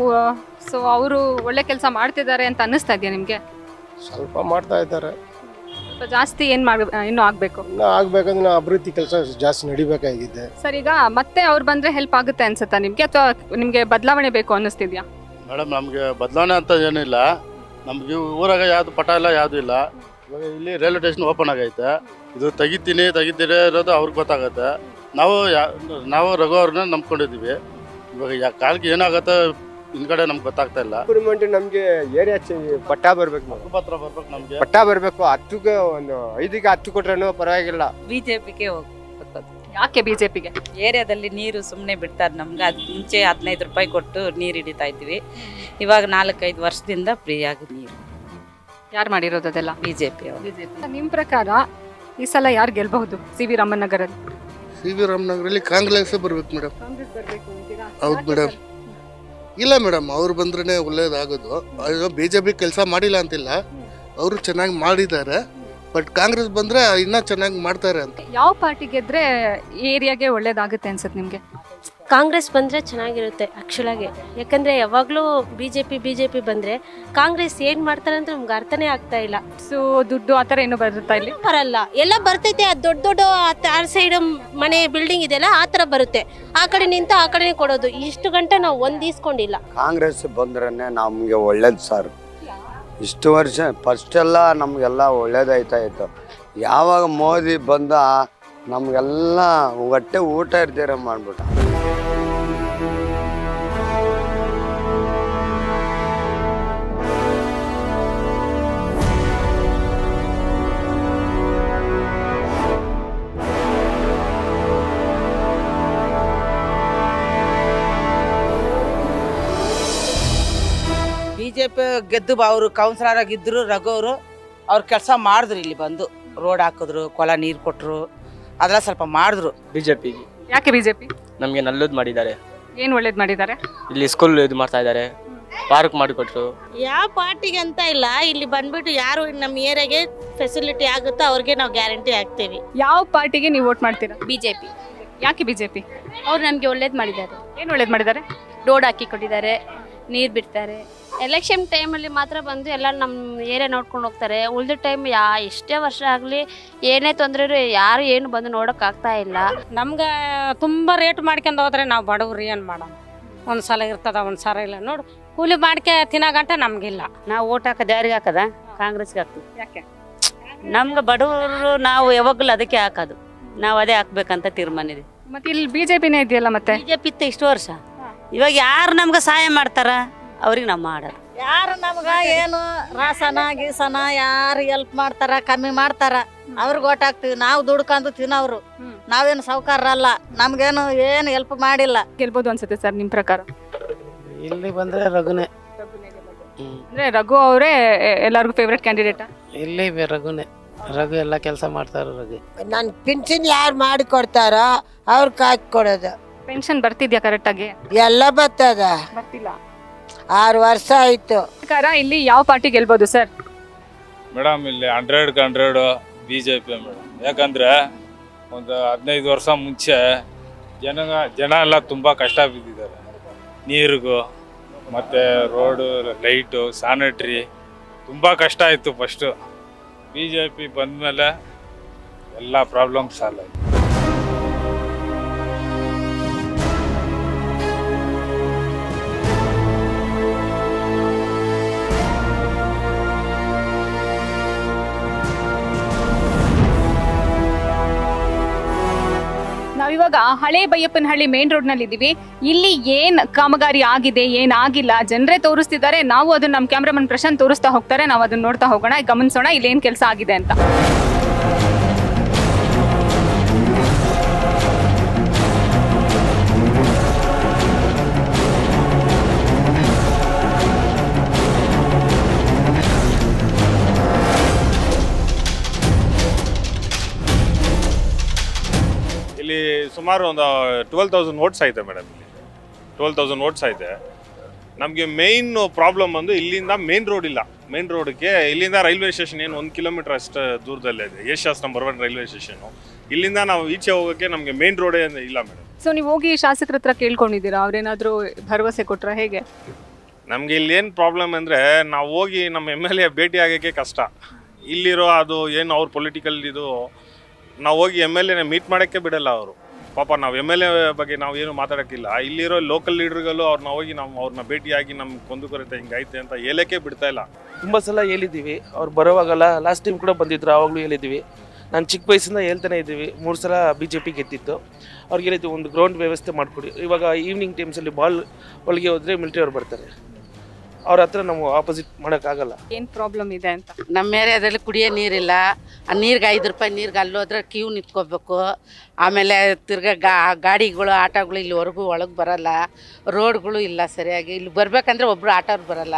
ಸೊ ಅವರು ಒಳ್ಳೆ ಕೆಲಸ ಮಾಡ್ತಿದ್ದಾರೆ ಅಂತ ಅನ್ನಿಸ್ತಾ ಇದೆಯಾ ನಿಮಗೆ ಸ್ವಲ್ಪ ಮಾಡ್ತಾ ಇದ್ದಾರೆ ಸ್ವಲ್ಪ ಜಾಸ್ತಿ ಏನು ಮಾಡ್ ಇನ್ನೂ ಆಗಬೇಕು ಇನ್ನು ಆಗ್ಬೇಕಂದ್ರೆ ನಾವು ಅಭಿವೃದ್ಧಿ ಕೆಲಸ ಜಾಸ್ತಿ ನಡಿಬೇಕಾಗಿದೆ ಸರ್ ಈಗ ಮತ್ತೆ ಅವ್ರು ಬಂದ್ರೆ ಹೆಲ್ಪ್ ಆಗುತ್ತೆ ಅನ್ಸುತ್ತಾ ನಿಮ್ಗೆ ಅಥವಾ ನಿಮ್ಗೆ ಬದಲಾವಣೆ ಬೇಕು ಅನ್ನಿಸ್ತಿದ್ಯಾ ಮೇಡಮ್ ನಮಗೆ ಬದಲಾವಣೆ ಅಂತ ಏನಿಲ್ಲ ನಮ್ಗೆ ಊರಾಗ ಯಾವ್ದು ಪಟ ಇಲ್ಲ ಯಾವ್ದು ಇಲ್ಲ ಇವಾಗ ಇಲ್ಲಿ ರೈಲ್ವೆ ಸ್ಟೇಷನ್ ಓಪನ್ ಆಗೈತೆ ಇದು ತೆಗಿತೀನಿ ತೆಗಿತೀರಿ ಇರೋದು ಅವ್ರಿಗೆ ಗೊತ್ತಾಗತ್ತೆ ನಾವು ಯಾ ನಾವು ರಘು ಅವ್ರನ್ನ ನಂಬ್ಕೊಂಡಿದ್ದೀವಿ ಇವಾಗ ಯಾ ಕಾಲ್ಗೆ ಏನಾಗತ್ತೆ ಹಿಂದ್ಗಡೆ ನಮ್ಗೆ ಗೊತ್ತಾಗ್ತಾ ಇಲ್ಲ ಇಂಪ್ರೂವ್ಮೆಂಟ್ ನಮಗೆ ಏರಿಯಾ ಪಟ್ಟ ಬರ್ಬೇಕು ಹತ್ರ ಬರ್ಬೇಕು ನಮಗೆ ಪಟ್ಟ ಬರಬೇಕು ಹತ್ತುಗೆ ಒಂದು ಐದಿಗೆ ಹತ್ತು ಕೊಟ್ರೇನು ಪರವಾಗಿಲ್ಲ ಬಿಜೆಪಿಗೆ ಹೋಗ್ಬೇಕು ಯಾಕೆ ಬಿಜೆಪಿಗೆ ಏರಿಯಾದಲ್ಲಿ ನೀರು ಸುಮ್ಮನೆ ಬಿಡ್ತಾರೆ ನಮ್ಗೆ ಅದು ಮುಂಚೆ ಹದಿನೈದು ರೂಪಾಯಿ ಕೊಟ್ಟು ನೀರು ಹಿಡಿತಾ ಇದ್ವಿ ಇವಾಗ ನಾಲ್ಕೈದು ವರ್ಷದಿಂದ ಫ್ರೀಯಾಗಿ ನೀರು ಯಾರು ಮಾಡಿರೋದು ಅದೆಲ್ಲ ಬಿಜೆಪಿ ಅವರು ನಿಮ್ ಪ್ರಕಾರ ಈ ಸಲ ಯಾರು ಗೆಲ್ಬಹುದು ಸಿ ವಿ ರಾಮನ್ ನಗರಲ್ಲಿ ಸಿ ವಿ ರಾಮನಗರಲ್ಲಿ ಕಾಂಗ್ರೆಸ್ ಬರ್ಬೇಕು ಮೇಡಮ್ ಕಾಂಗ್ರೆಸ್ ಬರ್ಬೇಕು ಅಂತೀರಾ ಹೌದು ಮೇಡಮ್ ಇಲ್ಲ ಮೇಡಮ್ ಅವ್ರು ಬಂದ್ರೆ ಒಳ್ಳೇದಾಗೋದು ಬಿ ಜೆ ಪಿ ಕೆಲಸ ಮಾಡಿಲ್ಲ ಅಂತಿಲ್ಲ ಅವರು ಚೆನ್ನಾಗಿ ಮಾಡಿದ್ದಾರೆ ಬಟ್ ಕಾಂಗ್ರೆಸ್ ಬಂದ್ರೆ ಇನ್ನೂ ಚೆನ್ನಾಗಿ ಮಾಡ್ತಾರೆ ಅಂತ ಯಾವ ಪಾರ್ಟಿ ಗೆದ್ರೆ ಏರಿಯಾಗೆ ಒಳ್ಳೇದಾಗುತ್ತೆ ಅನ್ಸುತ್ತೆ ನಿಮ್ಗೆ ಕಾಂಗ್ರೆಸ್ ಬಂದರೆ ಚೆನ್ನಾಗಿರುತ್ತೆ ಆ್ಯಕ್ಚುಲಾಗಿ ಯಾಕಂದರೆ ಯಾವಾಗಲೂ B J P B J P ಬಂದರೆ ಕಾಂಗ್ರೆಸ್ ಏನು ಮಾಡ್ತಾರೆ ಅಂತ ನಮ್ಗೆ ಅರ್ಥನೇ ಆಗ್ತಾ ಇಲ್ಲ ಸೊ ದುಡ್ಡು ಆ ಥರ ಏನು ಬರುತ್ತಾ ಇಲ್ಲಿ ಬರಲ್ಲ ಎಲ್ಲ ಬರ್ತೈತೆ ಅದು ದೊಡ್ಡ ದೊಡ್ಡ ಆ ಸೈಡ್ ಮನೆ ಬಿಲ್ಡಿಂಗ್ ಇದೆಯಲ್ಲ ಆ ಥರ ಬರುತ್ತೆ ಆ ಕಡೆ ನಿಂತು ಆ ಕಡೆನೇ ಕೊಡೋದು ಇಷ್ಟು ಗಂಟೆ ನಾವು ಒಂದು ಈಸ್ಕೊಂಡಿಲ್ಲ ಕಾಂಗ್ರೆಸ್ ಬಂದ್ರೆ ನಮಗೆ ಒಳ್ಳೇದು ಸರ್ ಇಷ್ಟು ವರ್ಷ ಫಸ್ಟೆಲ್ಲ ನಮಗೆಲ್ಲ ಒಳ್ಳೇದಾಯ್ತಾ ಇತ್ತು ಯಾವಾಗ ಮೋದಿ ಬಂದ ನಮಗೆಲ್ಲ ಹೊಟ್ಟೆ ಊಟ ಇರ್ತೀರ ಮಾಡ್ಬಿಟ್ಟ ಬಿಜೆಪಿ ಗೆದ್ದು ಅವರು ಕೌನ್ಸಿಲರ್ ಆಗಿದ್ರು ರಘು ಅವರು ಅವ್ರ ಕೆಲಸ ಮಾಡಿದ್ರು ಇಲ್ಲಿ ಬಂದು ರೋಡ್ ಹಾಕಿದ್ರು ಕೊಲ ನೀರು ಕೊಟ್ಟರು ಅದೆಲ್ಲ ಸ್ವಲ್ಪ ಮಾಡಿದ್ರು ಬಿಜೆಪಿಗೆ ಯಾಕೆ ಬಿಜೆಪಿ ನಮಗೆ ನಲ್ಲದು ಮಾಡಿದ್ದಾರೆ ಏನ್ ಒಳ್ಳೇದ್ ಮಾಡಿದ್ದಾರೆ ಇಲ್ಲಿ ಸ್ಕೂಲ್ ಇದು ಮಾಡ್ತಾ ಇದ್ದಾರೆ ಪಾರ್ಕ್ ಮಾಡಿಕೊಟ್ರು ಯಾವ ಪಾರ್ಟಿಗೆ ಅಂತ ಇಲ್ಲ ಇಲ್ಲಿ ಬಂದ್ಬಿಟ್ಟು ಯಾರು ನಮ್ಮ ಏರಿಯಾಗೆ ಫೆಸಿಲಿಟಿ ಆಗುತ್ತೋ ಅವ್ರಿಗೆ ನಾವು ಗ್ಯಾರಂಟಿ ಹಾಕ್ತೀವಿ ಯಾವ ಪಾರ್ಟಿಗೆ ನೀವು ವೋಟ್ ಮಾಡ್ತೀರಾ ಬಿಜೆಪಿ ಯಾಕೆ ಬಿಜೆಪಿ ಅವ್ರು ನಮಗೆ ಒಳ್ಳೇದು ಮಾಡಿದ್ದಾರೆ ಏನ್ ಒಳ್ಳೇದ್ ಮಾಡಿದ್ದಾರೆ ರೋಡ್ ಹಾಕಿ ಕೊಟ್ಟಿದ್ದಾರೆ ನೀರು ಬಿಡ್ತಾರೆ ಎಲೆಕ್ಷನ್ ಟೈಮಲ್ಲಿ ಮಾತ್ರ ಬಂದು ಎಲ್ಲ ನಮ್ಮ ಏರಿಯಾ ನೋಡ್ಕೊಂಡು ಹೋಗ್ತಾರೆ ಉಳಿದ ಟೈಮ್ ಯಾ ಎಷ್ಟೇ ವರ್ಷ ಆಗಲಿ ಏನೇ ತೊಂದರೆ ಯಾರು ಏನು ಬಂದು ನೋಡೋಕ್ಕಾಗ್ತಾ ಇಲ್ಲ ನಮ್ಗೆ ತುಂಬ ರೇಟ್ ಮಾಡ್ಕೊಂಡು ಹೋದ್ರೆ ನಾವು ಬಡವ್ರು ಏನು ಮಾಡೋಣ ಒಂದು ಸಲ ಇರ್ತದ ಒಂದು ಸಲ ಇಲ್ಲ ನೋಡು ಕೂಲಿ ಮಾಡ್ಕೆ ತಿನ್ನೋ ಗಂಟ ನಮಗಿಲ್ಲ ನಾವು ಓಟ್ ಹಾಕೋದು ಯಾರಿಗೆ ಹಾಕದ ಕಾಂಗ್ರೆಸ್ಗೆ ಹಾಕ್ತೀವಿ ಯಾಕೆ ನಮ್ಗೆ ಬಡವರು ನಾವು ಯಾವಾಗಲೂ ಅದಕ್ಕೆ ಹಾಕೋದು ನಾವು ಅದೇ ಹಾಕ್ಬೇಕಂತ ತೀರ್ಮಾನ ಇದೆ ಮತ್ತೆ ಇಲ್ಲಿ ಬಿಜೆಪಿನೇ ಇದೆಯಲ್ಲ ಮತ್ತೆ ಬಿಜೆಪಿ ಇತ್ತು ಇಷ್ಟು ವರ್ಷ ಇವಾಗ ಯಾರು ನಮ್ಗೆ ಸಹಾಯ ಮಾಡ್ತಾರ ಅವ್ರಿಗೆ ನಾವು ಮಾಡೋದು ಯಾರು ನಮ್ಗ ಏನು ರಾಸನ ಗೀಸನ ಯಾರು ಹೆಲ್ಪ್ ಮಾಡ್ತಾರ ಕಮ್ಮಿ ಮಾಡ್ತಾರ ಅವ್ರಿಗೆ ಓಟ್ ಹಾಕ್ತಿವಿ ನಾವು ದುಡ್ಕೊಂಡು ತಿನ್ನೋರು ನಾವೇನು ಸಾವುಕಾರಲ್ಲ ನಮ್ಗೇನು ಏನು ಹೆಲ್ಪ್ ಮಾಡಿಲ್ಲ ಗೆಲ್ಬೋದು ಅನ್ಸುತ್ತೆ ಸರ್ ನಿಮ್ ಪ್ರಕಾರ ಇಲ್ಲಿ ಬಂದ್ರೆ ರಘುನೆ ಅಂದ್ರೆ ರಘು ಅವರೇ ಎಲ್ಲರಿಗೂ ಫೇವ್ರೆಟ್ ಕ್ಯಾಂಡಿಡೇಟ್ ಇಲ್ಲಿ ಬೆ- ರಘುನೆ ರಘು ಎಲ್ಲ ಕೆಲಸ ಮಾಡ್ತಾರೆ ರಘು ನನ್ ಪಿನ್ಷನ್ ಯಾರು ಮಾಡಿ ಕೊಡ್ತಾರೋ ಅವ್ರ ಕಾಸು ಕೊಡೋದು ಪೆನ್ಷನ್ ಬರ್ತಿದ್ಯಾ ಕರೆಕ್ಟ್ ಆಗಿ ಎಲ್ಲ ಬರ್ತದ ಬರ್ತಿಲ್ಲ ಆರು ವರ್ಷ ಆಯ್ತು ಪ್ರಕಾರ ಇಲ್ಲಿ ಯಾವ ಪಾರ್ಟಿ ಗೆಲ್ಬೋದು ಸರ್ ಮೇಡಮ್ ಇಲ್ಲಿ hundred hundred B J P madam ಯಾಕಂದರೆ ಒಂದು ಹದಿನೈದು ವರ್ಷ ಮುಂಚೆ ಜನ ಜನ ಎಲ್ಲ ತುಂಬ ಕಷ್ಟ ಬಿದ್ದಿದ್ದಾರೆ ನೀರಿಗೂ ಮತ್ತು ರೋಡು ಲೈಟು ಸ್ಯಾನಿಟ್ರಿ ತುಂಬ ಕಷ್ಟ ಆಯಿತು ಫಸ್ಟು ಬಿ ಜೆ ಪಿ ಬಂದಮೇಲೆ ಎಲ್ಲ ಪ್ರಾಬ್ಲಮ್ ಸಾಲ್ವ್ ಆಯಿತು ನಾವಿವಾಗ ಹಳೆ ಬೈಯಪ್ಪನಹಳ್ಳಿ ಮೇನ್ ರೋಡ್ ನಲ್ಲಿ ಇದೀವಿ ಇಲ್ಲಿ ಏನ್ ಕಾಮಗಾರಿ ಆಗಿದೆ ಏನ್ ಆಗಿಲ್ಲ ಜನರೇ ತೋರಿಸ್ತಿದ್ದಾರೆ ನಾವು ಅದನ್ನ ನಮ್ಮ ಕ್ಯಾಮ್ರಾಮನ್ ಪ್ರಶಾಂತ್ ತೋರಿಸ್ತಾ ಹೋಗ್ತಾರೆ ನಾವು ಅದನ್ನ ನೋಡ್ತಾ ಹೋಗೋಣ ಗಮನಿಸೋಣ ಇಲ್ಲಿ ಏನ್ ಕೆಲಸ ಆಗಿದೆ ಅಂತ ಇಲ್ಲಿ ಸುಮಾರು ಒಂದು ಟ್ವೆಲ್ ತೌಸಂಡ್ ಓಟ್ಸ್ ಐತೆ ಮೇಡಮ್ ಇಲ್ಲಿ ಟ್ವೆಲ್ ತೌಸಂಡ್ ಓಟ್ಸ್ ಐತೆ ನಮಗೆ ಮೇಯ್ನ್ ಪ್ರಾಬ್ಲಮ್ ಬಂದು ಇಲ್ಲಿಂದ ಮೇನ್ ರೋಡ್ ಇಲ್ಲ ಮೇನ್ ರೋಡ್ಗೆ ಇಲ್ಲಿಂದ ರೈಲ್ವೆ ಸ್ಟೇಷನ್ ಏನು ಒಂದು ಕಿಲೋಮೀಟರ್ ಅಷ್ಟು ದೂರದಲ್ಲೇ ಇದೆ Asia's number one railway station ಇಲ್ಲಿಂದ ನಾವು ಈಚೆ ಹೋಗೋಕ್ಕೆ ನಮಗೆ ಮೇನ್ ರೋಡೇ ಇಲ್ಲ ಮೇಡಮ್ ಸೊ ನೀವು ಹೋಗಿ ಶಾಸಕರ ಹತ್ರ ಕೇಳ್ಕೊಂಡಿದ್ದೀರಾ ಅವ್ರೇನಾದ್ರೂ ಭರವಸೆ ಕೊಟ್ರ ಹೇಗೆ ನಮಗೆ ಇಲ್ಲಿ ಏನು ಪ್ರಾಬ್ಲಮ್ ಅಂದರೆ ನಾವು ಹೋಗಿ ನಮ್ಮ ಎಮ್ ಎಲ್ ಎ ಭೇಟಿ ಆಗೋಕ್ಕೆ ಕಷ್ಟ ಇಲ್ಲಿರೋ ಅದು ಏನು ಅವ್ರ ಪೊಲಿಟಿಕಲ್ ಇದು ನಾವು ಹೋಗಿ ಎಮ್ ಎಲ್ ಎನ ಮೀಟ್ ಮಾಡೋಕ್ಕೆ ಬಿಡಲ್ಲ ಅವರು ಪಾಪ ನಾವು ಎಮ್ ಎಲ್ ಎ ಬಗ್ಗೆ ನಾವು ಏನು ಮಾತಾಡೋಕ್ಕಿಲ್ಲ ಇಲ್ಲಿರೋ ಲೋಕಲ್ ಲೀಡರ್ಗಳು ಅವ್ರನ್ನ ಹೋಗಿ ನಾವು ಅವ್ರನ್ನ ಭೇಟಿಯಾಗಿ ನಮ್ಮ ಕೊಂದುಕೊರತೆ ಹಿಂಗೈತೆ ಅಂತ ಹೇಳಕ್ಕೆ ಬಿಡ್ತಾ ಇಲ್ಲ ತುಂಬ ಸಲ ಹೇಳಿದ್ದೀವಿ ಅವ್ರು ಬರೋವಾಗಲ್ಲ ಲಾಸ್ಟ್ ಟೈಮ್ ಕೂಡ ಬಂದಿದ್ರು ಆವಾಗಲೂ ಹೇಳಿದ್ದೀವಿ ನಾನು ಚಿಕ್ಕ ವಯಸ್ಸಿಂದ ಹೇಳ್ತಾನೆ ಇದ್ದೀವಿ ಮೂರು ಸಲ ಬಿ ಜೆ ಪಿ ಗೆದ್ದಿತ್ತು ಅವ್ರಿಗೆ ಹೇಳಿದ್ವಿ ಒಂದು ಗ್ರೌಂಡ್ ವ್ಯವಸ್ಥೆ ಮಾಡಿಕೊಡಿ ಇವಾಗ ಈವ್ನಿಂಗ್ ಟೈಮ್ಸಲ್ಲಿ ಬಾಲ್ ಒಳಗೆ ಹೋದರೆ ಮಿಲಿಟರಿ ಅವ್ರು ಬರ್ತಾರೆ ಅವ್ರ ಹತ್ರ ನಾವು ಆಪೋಸಿಟ್ ಮಾಡೋಕ್ಕಾಗಲ್ಲ ಏನ್ ಪ್ರಾಬ್ಲಮ್ ಇದೆ ಅಂತ ನಮ್ಮ ಏರಿಯಾದಲ್ಲಿ ಕುಡಿಯೋ ನೀರಿಲ್ಲ ಆ ನೀರಿಗೆ ಐದು ರೂಪಾಯಿ ನೀರಿಗೆ ಅಲ್ಲೋದ್ರೆ ಕ್ಯೂ ನಿಂತ್ಕೋಬೇಕು ಆಮೇಲೆ ತಿರ್ಗಾ ಗಾ ಗಾಡಿಗಳು ಆಟೋಗಳು ಇಲ್ಲಿವರೆಗೂ ಒಳಗೆ ಬರಲ್ಲ ರೋಡ್ಗಳು ಇಲ್ಲ ಸರಿಯಾಗಿ ಇಲ್ಲಿ ಬರ್ಬೇಕಂದ್ರೆ ಒಬ್ಬರು ಆಟೋರು ಬರಲ್ಲ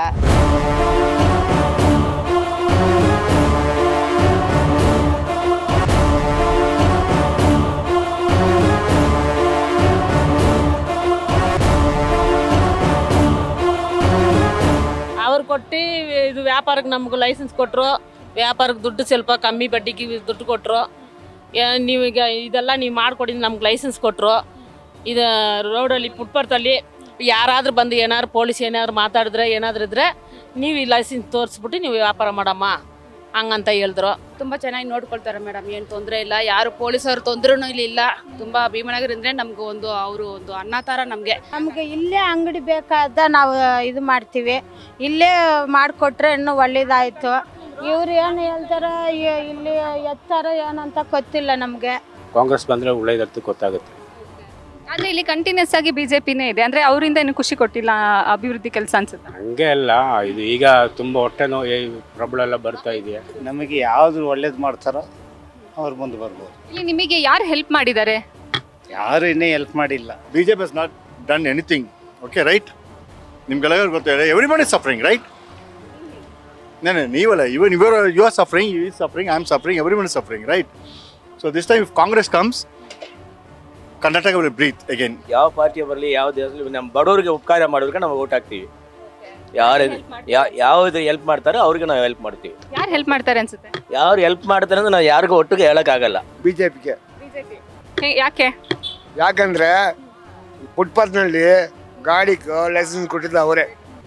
ಅವ್ರು ಕೊಟ್ಟು ಇದು ವ್ಯಾಪಾರಕ್ಕೆ ನಮ್ಗೆ ಲೈಸೆನ್ಸ್ ಕೊಟ್ಟರು ವ್ಯಾಪಾರಕ್ಕೆ ದುಡ್ಡು ಸ್ವಲ್ಪ ಕಮ್ಮಿ ಬಡ್ಡಿಗೆ ದುಡ್ಡು ಕೊಟ್ಟರು ನೀವೀಗ ಇದೆಲ್ಲ ನೀವು ಮಾಡಿಕೊಡಿ ನಮ್ಗೆ ಲೈಸೆನ್ಸ್ ಕೊಟ್ಟರು ಇದು ರೋಡಲ್ಲಿ ಫುಟ್ಪಾತಲ್ಲಿ ಯಾರಾದ್ರೂ ಬಂದು ಏನಾದ್ರು ಪೊಲೀಸ್ ಏನಾದ್ರು ಮಾತಾಡಿದ್ರೆ ಏನಾದ್ರು ಇದ್ರೆ ನೀವು ಈ ಲೈಸೆನ್ಸ್ ತೋರಿಸ್ಬಿಟ್ಟು ನೀವು ವ್ಯಾಪಾರ ಮಾಡಮ್ಮ ಹಂಗಂತ ಹೇಳಿದ್ರು ತುಂಬಾ ಚೆನ್ನಾಗಿ ನೋಡ್ಕೊಳ್ತಾರೆ ಮೇಡಮ್ ಏನು ತೊಂದರೆ ಇಲ್ಲ ಯಾರು ಪೊಲೀಸರು ತೊಂದರೆನೂ ಇಲ್ಲಿ ಇಲ್ಲ ತುಂಬಾ ಭೀಮನಗರ ಅಂದ್ರೆ ನಮ್ಗೆ ಒಂದು ಅವರು ಒಂದು ಅನ್ನ ಥರ ನಮಗೆ ನಮಗೆ ಇಲ್ಲೇ ಅಂಗಡಿ ಬೇಕಾದ ನಾವು ಇದು ಮಾಡ್ತೀವಿ ಇಲ್ಲೇ ಮಾಡಿಕೊಟ್ರೆ ಇನ್ನೂ ಒಳ್ಳೇದಾಯ್ತು ಇವ್ರು ಏನು ಹೇಳ್ತಾರೆ ಇ- ಇಲ್ಲಿ ಎತ್ತಾರ ಏನಂತ ಗೊತ್ತಿಲ್ಲ ನಮಗೆ ಕಾಂಗ್ರೆಸ್ ಬಂದರೆ ಒಳ್ಳೇದಂತ ಗೊತ್ತಾಗುತ್ತೆ ಆದ್ರೆ ಇಲ್ಲಿ ಕಂಟಿನ್ಯೂಸ್ ಆಗಿ ಬಿಜೆಪಿನೇ ಇದೆ ಅಂದ್ರೆ ಅವರಿಂದ ಏನು ಖುಷಿ ಕೊಟ್ಟಿಲ್ಲ ಅಭಿವೃದ್ಧಿ ಕೆಲಸ ಅನ್ಸುತ್ತೆ ಹಂಗೆ ಅಲ್ಲ ಇದು ಈಗ ತುಂಬ ಹೊಟ್ಟೆ ನೋವು ಪ್ರಾಬ್ಲಮ್ ಎಲ್ಲ ಬರ್ತಾ ಇದೆಯಾ ನಮಗೆ ಯಾವ್ದು ಒಳ್ಳೇದು ಮಾಡ್ತಾರೋ ಅವ್ರು ಮುಂದೆ ಬರ್ಬೋದು ಇಲ್ಲಿ ನಿಮಗೆ ಯಾರು ಹೆಲ್ಪ್ ಮಾಡಿದ್ದಾರೆ ಯಾರು ಇನ್ನೇ ಹೆಲ್ಪ್ ಮಾಡಿಲ್ಲ B J P has not done anything okay right ನಿಮ್ಗೆಲ್ಲ ಗೊತ್ತಿದೆ ಎವ್ರಿಬಡಿ ಸಫರಿಂಗ್ ರೈಟ್ ನೇ ನೀವಲ್ಲ even ever you are suffering you is suffering I am suffering everybody suffering right so this time if Congress comes Karnataka will breathe again ಯಾವ ಪಾರ್ಟಿ ಬರಲಿ ಯಾವ ದೇಶದಲ್ಲಿ ನಮ್ಮ ಬಡವರಿಗೆ ಉಪಕಾರ ಮಾಡೋದಕ್ಕೆ ನಾವು ಓಟ್ ಹಾಕ್ತೀವಿ ಯಾರು ಯಾವ್ದು ಹೆಲ್ಪ್ ಮಾಡ್ತಾರೋ ಅವ್ರಿಗೆ ನಾವು ಹೆಲ್ಪ್ ಮಾಡ್ತೀವಿ ಯಾರು ಹೆಲ್ಪ್ ಮಾಡ್ತಾರೆ ಅನ್ಸುತ್ತೆ ಯಾರು ಹೆಲ್ಪ್ ಮಾಡ್ತಾರೆ ಅಂದ್ರೆ ನಾವು ಯಾರಿಗೂ ಒಟ್ಟಿಗೆ ಹೇಳೋಕ್ಕಾಗಲ್ಲ ಬಿಜೆಪಿಗೆ ಹೇ- ಯಾಕೆ ಯಾಕಂದ್ರೆ ಫುಟ್ಪಾತ್ನಲ್ಲಿ ಗಾಡಿ ಲೈಸೆನ್ಸ್ ಕೊಟ್ಟಿದ್ದು ಅವರೇ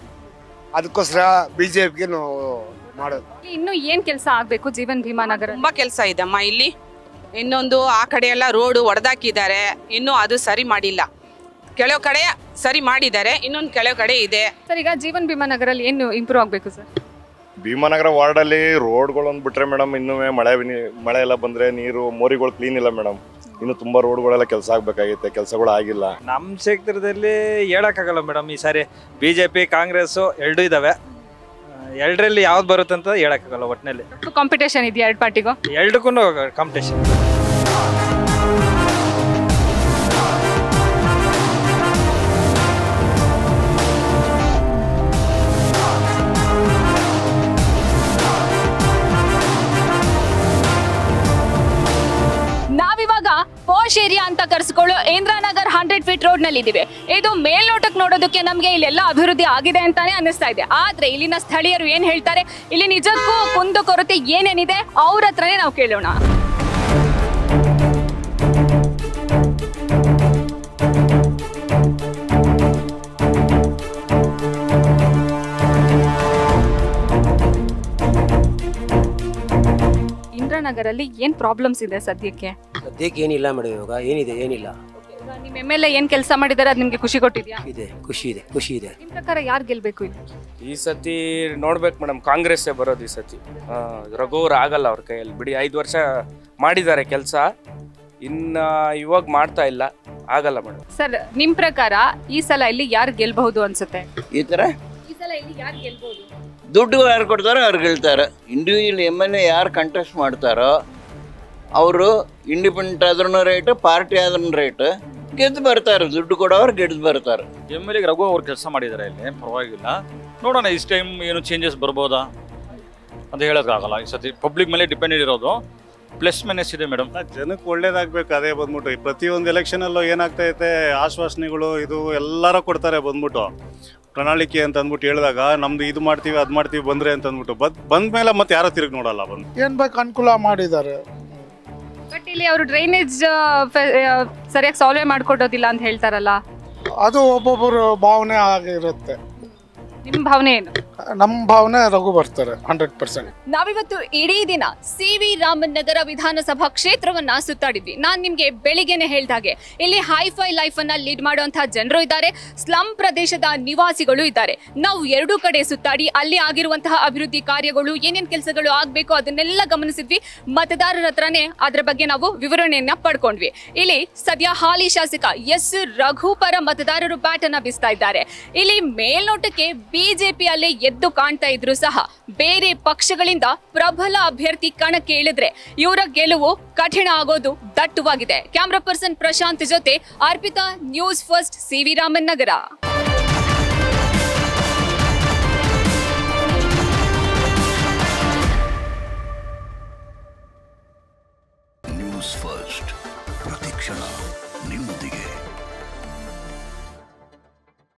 ಅದಕ್ಕೋಸ್ಕರ ಬಿ ಜೆ ಪಿಗೆ ನಾವು ಮಾಡೋದು ಇನ್ನು ಏನ್ ಕೆಲಸ ಆಗ್ಬೇಕು ಜೀವನ್ ಭೀಮಾ ನಗರ ತುಂಬಾ ಕೆಲಸ ಇದೆಮ್ಮ ಇಲ್ಲಿ ಇನ್ನೊಂದು ಆ ಕಡೆ ಎಲ್ಲ ರೋಡು ಒಡೆದಾಕಿದ್ದಾರೆ ಇನ್ನೂ ಅದು ಸರಿ ಮಾಡಿಲ್ಲ ಕೆಲವು ಕಡೆ ಸರಿ ಮಾಡಿದ್ದಾರೆ ಇನ್ನೊಂದು ಕೆಲವು ಕಡೆ ಇದೆ ಸರ್ ಈಗ ಜೀವನ್ ಭೀಮಾ ನಗರಲ್ಲಿ ಏನು ಇಂಪ್ರೂವ್ ಆಗಬೇಕು ಸರ್ ಭೀಮಾನಗರ ವಾರ್ಡಲ್ಲಿ ರೋಡ್ಗಳೊಂದು ಬಿಟ್ರೆ ಮೇಡಮ್ ಇನ್ನೂ ಮಳೆ ಬಿನಿ- ಮಳೆ ಎಲ್ಲ ಬಂದರೆ ನೀರು ಮೋರಿಗಳು ಕ್ಲೀನ್ ಇಲ್ಲ ಮೇಡಮ್ ಇನ್ನು ತುಂಬ ರೋಡ್ಗಳೆಲ್ಲ ಕೆಲಸ ಆಗಬೇಕಾಗೈತೆ ಕೆಲಸಗಳು ಆಗಿಲ್ಲ ನಮ್ಮ ಕ್ಷೇತ್ರದಲ್ಲಿ ಹೇಳಕ್ಕಾಗಲ್ಲ ಮೇಡಮ್ ಈ ಸಾರಿ ಬಿ ಜೆ ಪಿ ಕಾಂಗ್ರೆಸ್ಸು ಎರಡೂ ಇದ್ದಾವೆ ಎರಡರಲ್ಲಿ ಯಾವ್ದು ಬರುತ್ತೆ ಅಂತ ಹೇಳಕ್ಕಾಗಲ್ಲ ಒಟ್ಟಿನಲ್ಲಿ ಕಾಂಪಿಟೇಷನ್ ಇದೆಯಾ ಎರಡು ಪಾರ್ಟಿಗೂ ಎರಡಕ್ಕೂ ಕಾಂಪಿಟೇಷನ್ ನಾವಿವಾಗ ಪೋಶ್ ಏರಿಯಾ ಅಂತ ಕರೆಸ್ಕೊಳ್ಳೋ ಇಂದ್ರಾನಗರ್ ಹಂಡ್ರೆಡ್ ಫೀಟ್ ರೋಡ್ ನಲ್ಲಿ ಇದೀವಿ ಇದು ಮೇಲ್ನೋಟಕ್ಕೆ ನೋಡೋದಕ್ಕೆ ನಮ್ಗೆ ಇಲ್ಲೆಲ್ಲ ಅಭಿವೃದ್ಧಿ ಆಗಿದೆ ಅಂತಾನೆ ಅನಿಸ್ತಾ ಇದೆ ಆದ್ರೆ ಇಲ್ಲಿನ ಸ್ಥಳೀಯರು ಏನ್ ಹೇಳ್ತಾರೆ ಇಲ್ಲಿ ನಿಜಕ್ಕೂ ಕುಂದು ಕೊರತೆ ಏನೇನಿದೆ ಅವ್ರ ಹತ್ರನೇ ನಾವು ಕೇಳೋಣ ಇಂದ್ರಾನಗರಲ್ಲಿ ಏನ್ ಪ್ರಾಬ್ಲಮ್ಸ್ ಇದೆ ಸದ್ಯಕ್ಕೆ ಸದ್ಯಕ್ಕೆ ಏನಿಲ್ಲ ಮೇಡಮ್ ಇವಾಗ ಏನಿದೆ ಏನಿಲ್ಲ ನಿಮ್ ಎಮ್ ಎಲ್ ಎ ಏನ್ ಕೆಲಸ ಮಾಡಿದ್ದಾರೆ ಅದ್ ನಿಮ್ಗೆ ಖುಷಿ ಕೊಟ್ಟಿದ್ಯಾ ಇದೆ ಖುಷಿ ಇದೆ ಖುಷಿ ಇದೆ ನಿಮ್ ಪ್ರಕಾರ ಯಾರು ಗೆಲ್ಬೇಕು ಇಲ್ಲಿ ಈ ಸತಿ ನೋಡ್ಬೇಕು ಮೇಡಮ್ ಕಾಂಗ್ರೆಸ್ಸೇ ಬರೋದು ಈ ಸತಿ ಆ, ರಘುವ್ರು ಆಗಲ್ಲ ಅವ್ರ ಕೈಯಲ್ಲಿ ಬಿಡಿ ಐದು ವರ್ಷ ಮಾಡಿದ್ದಾರೆ ಕೆಲಸ ಇನ್ನ ಇವಾಗ ಮಾಡ್ತಾ ಇಲ್ಲ ಆಗಲ್ಲ ಮೇಡಮ್ ಸರ್ ನಿಮ್ ಪ್ರಕಾರ ಈ ಸಲ ಇಲ್ಲಿ ಯಾರು ಗೆಲ್ಬಹುದು ಅನ್ಸುತ್ತೆ ಈ ಥರ ಈ ಸಲ ಇಲ್ಲಿ ಯಾರು ಗೆಲ್ಬಹುದು ದುಡ್ಡು ಯಾರು ಕೊಡ್ತಾರೋ ಅವ್ರು ಗೆಲ್ತಾರೆ ಇಂಡಿವಿಜುವಲ್ ಎಮ್ ಎಲ್ ಎ ಯಾರು ಕಂಟೆಸ್ಟ್ ಮಾಡ್ತಾರೋ ಅವರು ಇಂಡಿಪೆಂಡೆಂಟ್ ಆದ್ರೂ ರೇಟ್ ಪಾರ್ಟಿ ಆದ್ರೂ ರೇಟ್ ಗೆದ್ದು ಬರ್ತಾರೆ ದುಡ್ಡು ಕೊಡೋರು ಗೆದ್ದು ಬರ್ತಾರೆ ಎಮ್ ಎಲ್ ಎಗೆ ರಘು ಅವ್ರು ಕೆಲಸ ಮಾಡಿದ್ದಾರೆ ಇಲ್ಲಿ ಪರವಾಗಿಲ್ಲ ನೋಡೋಣ ಇಷ್ಟು ಟೈಮ್ ಏನು ಚೇಂಜಸ್ ಬರ್ಬೋದಾ ಅಂತ ಹೇಳೋಕ್ಕಾಗಲ್ಲ ಈ ಸತಿ ಪಬ್ಲಿಕ್ ಮೇಲೆ ಡಿಪೆಂಡೆಡ್ ಇರೋದು ಪ್ಲಸ್ ಮೈನಸ್ ಇದೆ ಮೇಡಮ್ ಜನಕ್ಕೆ ಒಳ್ಳೇದಾಗ್ಬೇಕು ಅದೇ ಬಂದ್ಬಿಟ್ಟು ಈ ಪ್ರತಿಯೊಂದು ಎಲೆಕ್ಷನಲ್ಲೂ ಏನಾಗ್ತೈತೆ ಆಶ್ವಾಸನೆಗಳು ಇದು ಎಲ್ಲರೂ ಕೊಡ್ತಾರೆ ಬಂದ್ಬಿಟ್ಟು ಪ್ರಣಾಳಿಕೆ ಅಂತ ಅಂದ್ಬಿಟ್ಟು ಹೇಳಿದಾಗ ನಮ್ದು ಇದು ಮಾಡ್ತೀವಿ ಅದು ಮಾಡ್ತೀವಿ ಬಂದ್ರೆ ಅಂತ ಅಂದ್ಬಿಟ್ಟು ಬದ್ ಬಂದ ಮೇಲೆ ಮತ್ತೆ ಯಾರೋ ತಿರುಗಿ ನೋಡಲ್ಲ ಬಂದು ಏನ್ ಬೇಕು ಅನುಕೂಲ ಮಾಡಿದ್ದಾರೆ ಬಟ್ ಇಲ್ಲಿ ಅವರು ಡ್ರೈನೇಜ್ ಸರಿಯಾಗಿ ಸಾಲ್ವ್ ಮಾಡ್ಕೊಡೋದಿಲ್ಲ ಅಂತ ಹೇಳ್ತಾರಲ್ಲ ಅದು ಒಬ್ಬೊಬ್ಬರು ಭಾವನೆ ಆಗಿರುತ್ತೆ ನಿಮ್ ಭಾವನೆ ಏನು ನಮ್ಮ ಭಾವನೆ ರಘು ಬರ್ತಾರೆ ಹಂಡ್ರೆಡ್ ಪರ್ಸೆಂಟ್ ನಾವಿವತ್ತು ಇಡೀ ದಿನ ಸಿ ವಿ ರಾಮನ್ ನಗರ ವಿಧಾನಸಭಾ ಕ್ಷೇತ್ರವನ್ನ ಸುತ್ತಾಡಿದ್ವಿ ನಾನ್ ನಿಮ್ಗೆ ಬೆಳಿಗ್ಗೆನೆ ಹೇಳ್ದಾಗೆ ಇಲ್ಲಿ ಹೈಫೈ ಲೈಫ್ ಅನ್ನ ಲೀಡ್ ಮಾಡುವಂತಹ ಜನರು ಇದ್ದಾರೆ ಸ್ಲಂ ಪ್ರದೇಶದ ನಿವಾಸಿಗಳು ಇದ್ದಾರೆ ನಾವು ಎರಡೂ ಕಡೆ ಸುತ್ತಾಡಿ ಅಲ್ಲಿ ಆಗಿರುವಂತಹ ಅಭಿವೃದ್ಧಿ ಕಾರ್ಯಗಳು ಏನೇನ್ ಕೆಲಸಗಳು ಆಗ್ಬೇಕು ಅದನ್ನೆಲ್ಲ ಗಮನಿಸಿದ್ವಿ ಮತದಾರರ ಹತ್ರನೇ ಅದ್ರ ಬಗ್ಗೆ ನಾವು ವಿವರಣೆಯನ್ನ ಪಡ್ಕೊಂಡ್ವಿ ಇಲ್ಲಿ ಸದ್ಯ ಹಾಲಿ ಶಾಸಕ ಎಸ್ ರಘು ಪರ ಮತದಾರರು ಬ್ಯಾಟ್ ಅನ್ನ ಬೀಸ್ತಾ ಇದ್ದಾರೆ ಇಲ್ಲಿ ಮೇಲ್ನೋಟಕ್ಕೆ ಬಿಜೆಪಿಯಲ್ಲೇ ಎದ್ದು ಕಾಣ್ತಾ ಇದ್ರು ಸಹ ಬೇರೆ ಪಕ್ಷಗಳಿಂದ ಪ್ರಬಲ ಅಭ್ಯರ್ಥಿ ಕಣಕ್ಕೆ ಇಳಿದ್ರೆ ಇವರ ಗೆಲುವು ಕಠಿಣ ಆಗೋದು ದಟ್ಟವಾಗಿದೆ ಕ್ಯಾಮ್ರಾ ಪರ್ಸನ್ ಪ್ರಶಾಂತ್ ಜೊತೆ Arpita news first C V Raman Nagar news first ಪ್ರತಿಕ್ಷಣ ನಿಮ್ಮೊಂದಿಗೆ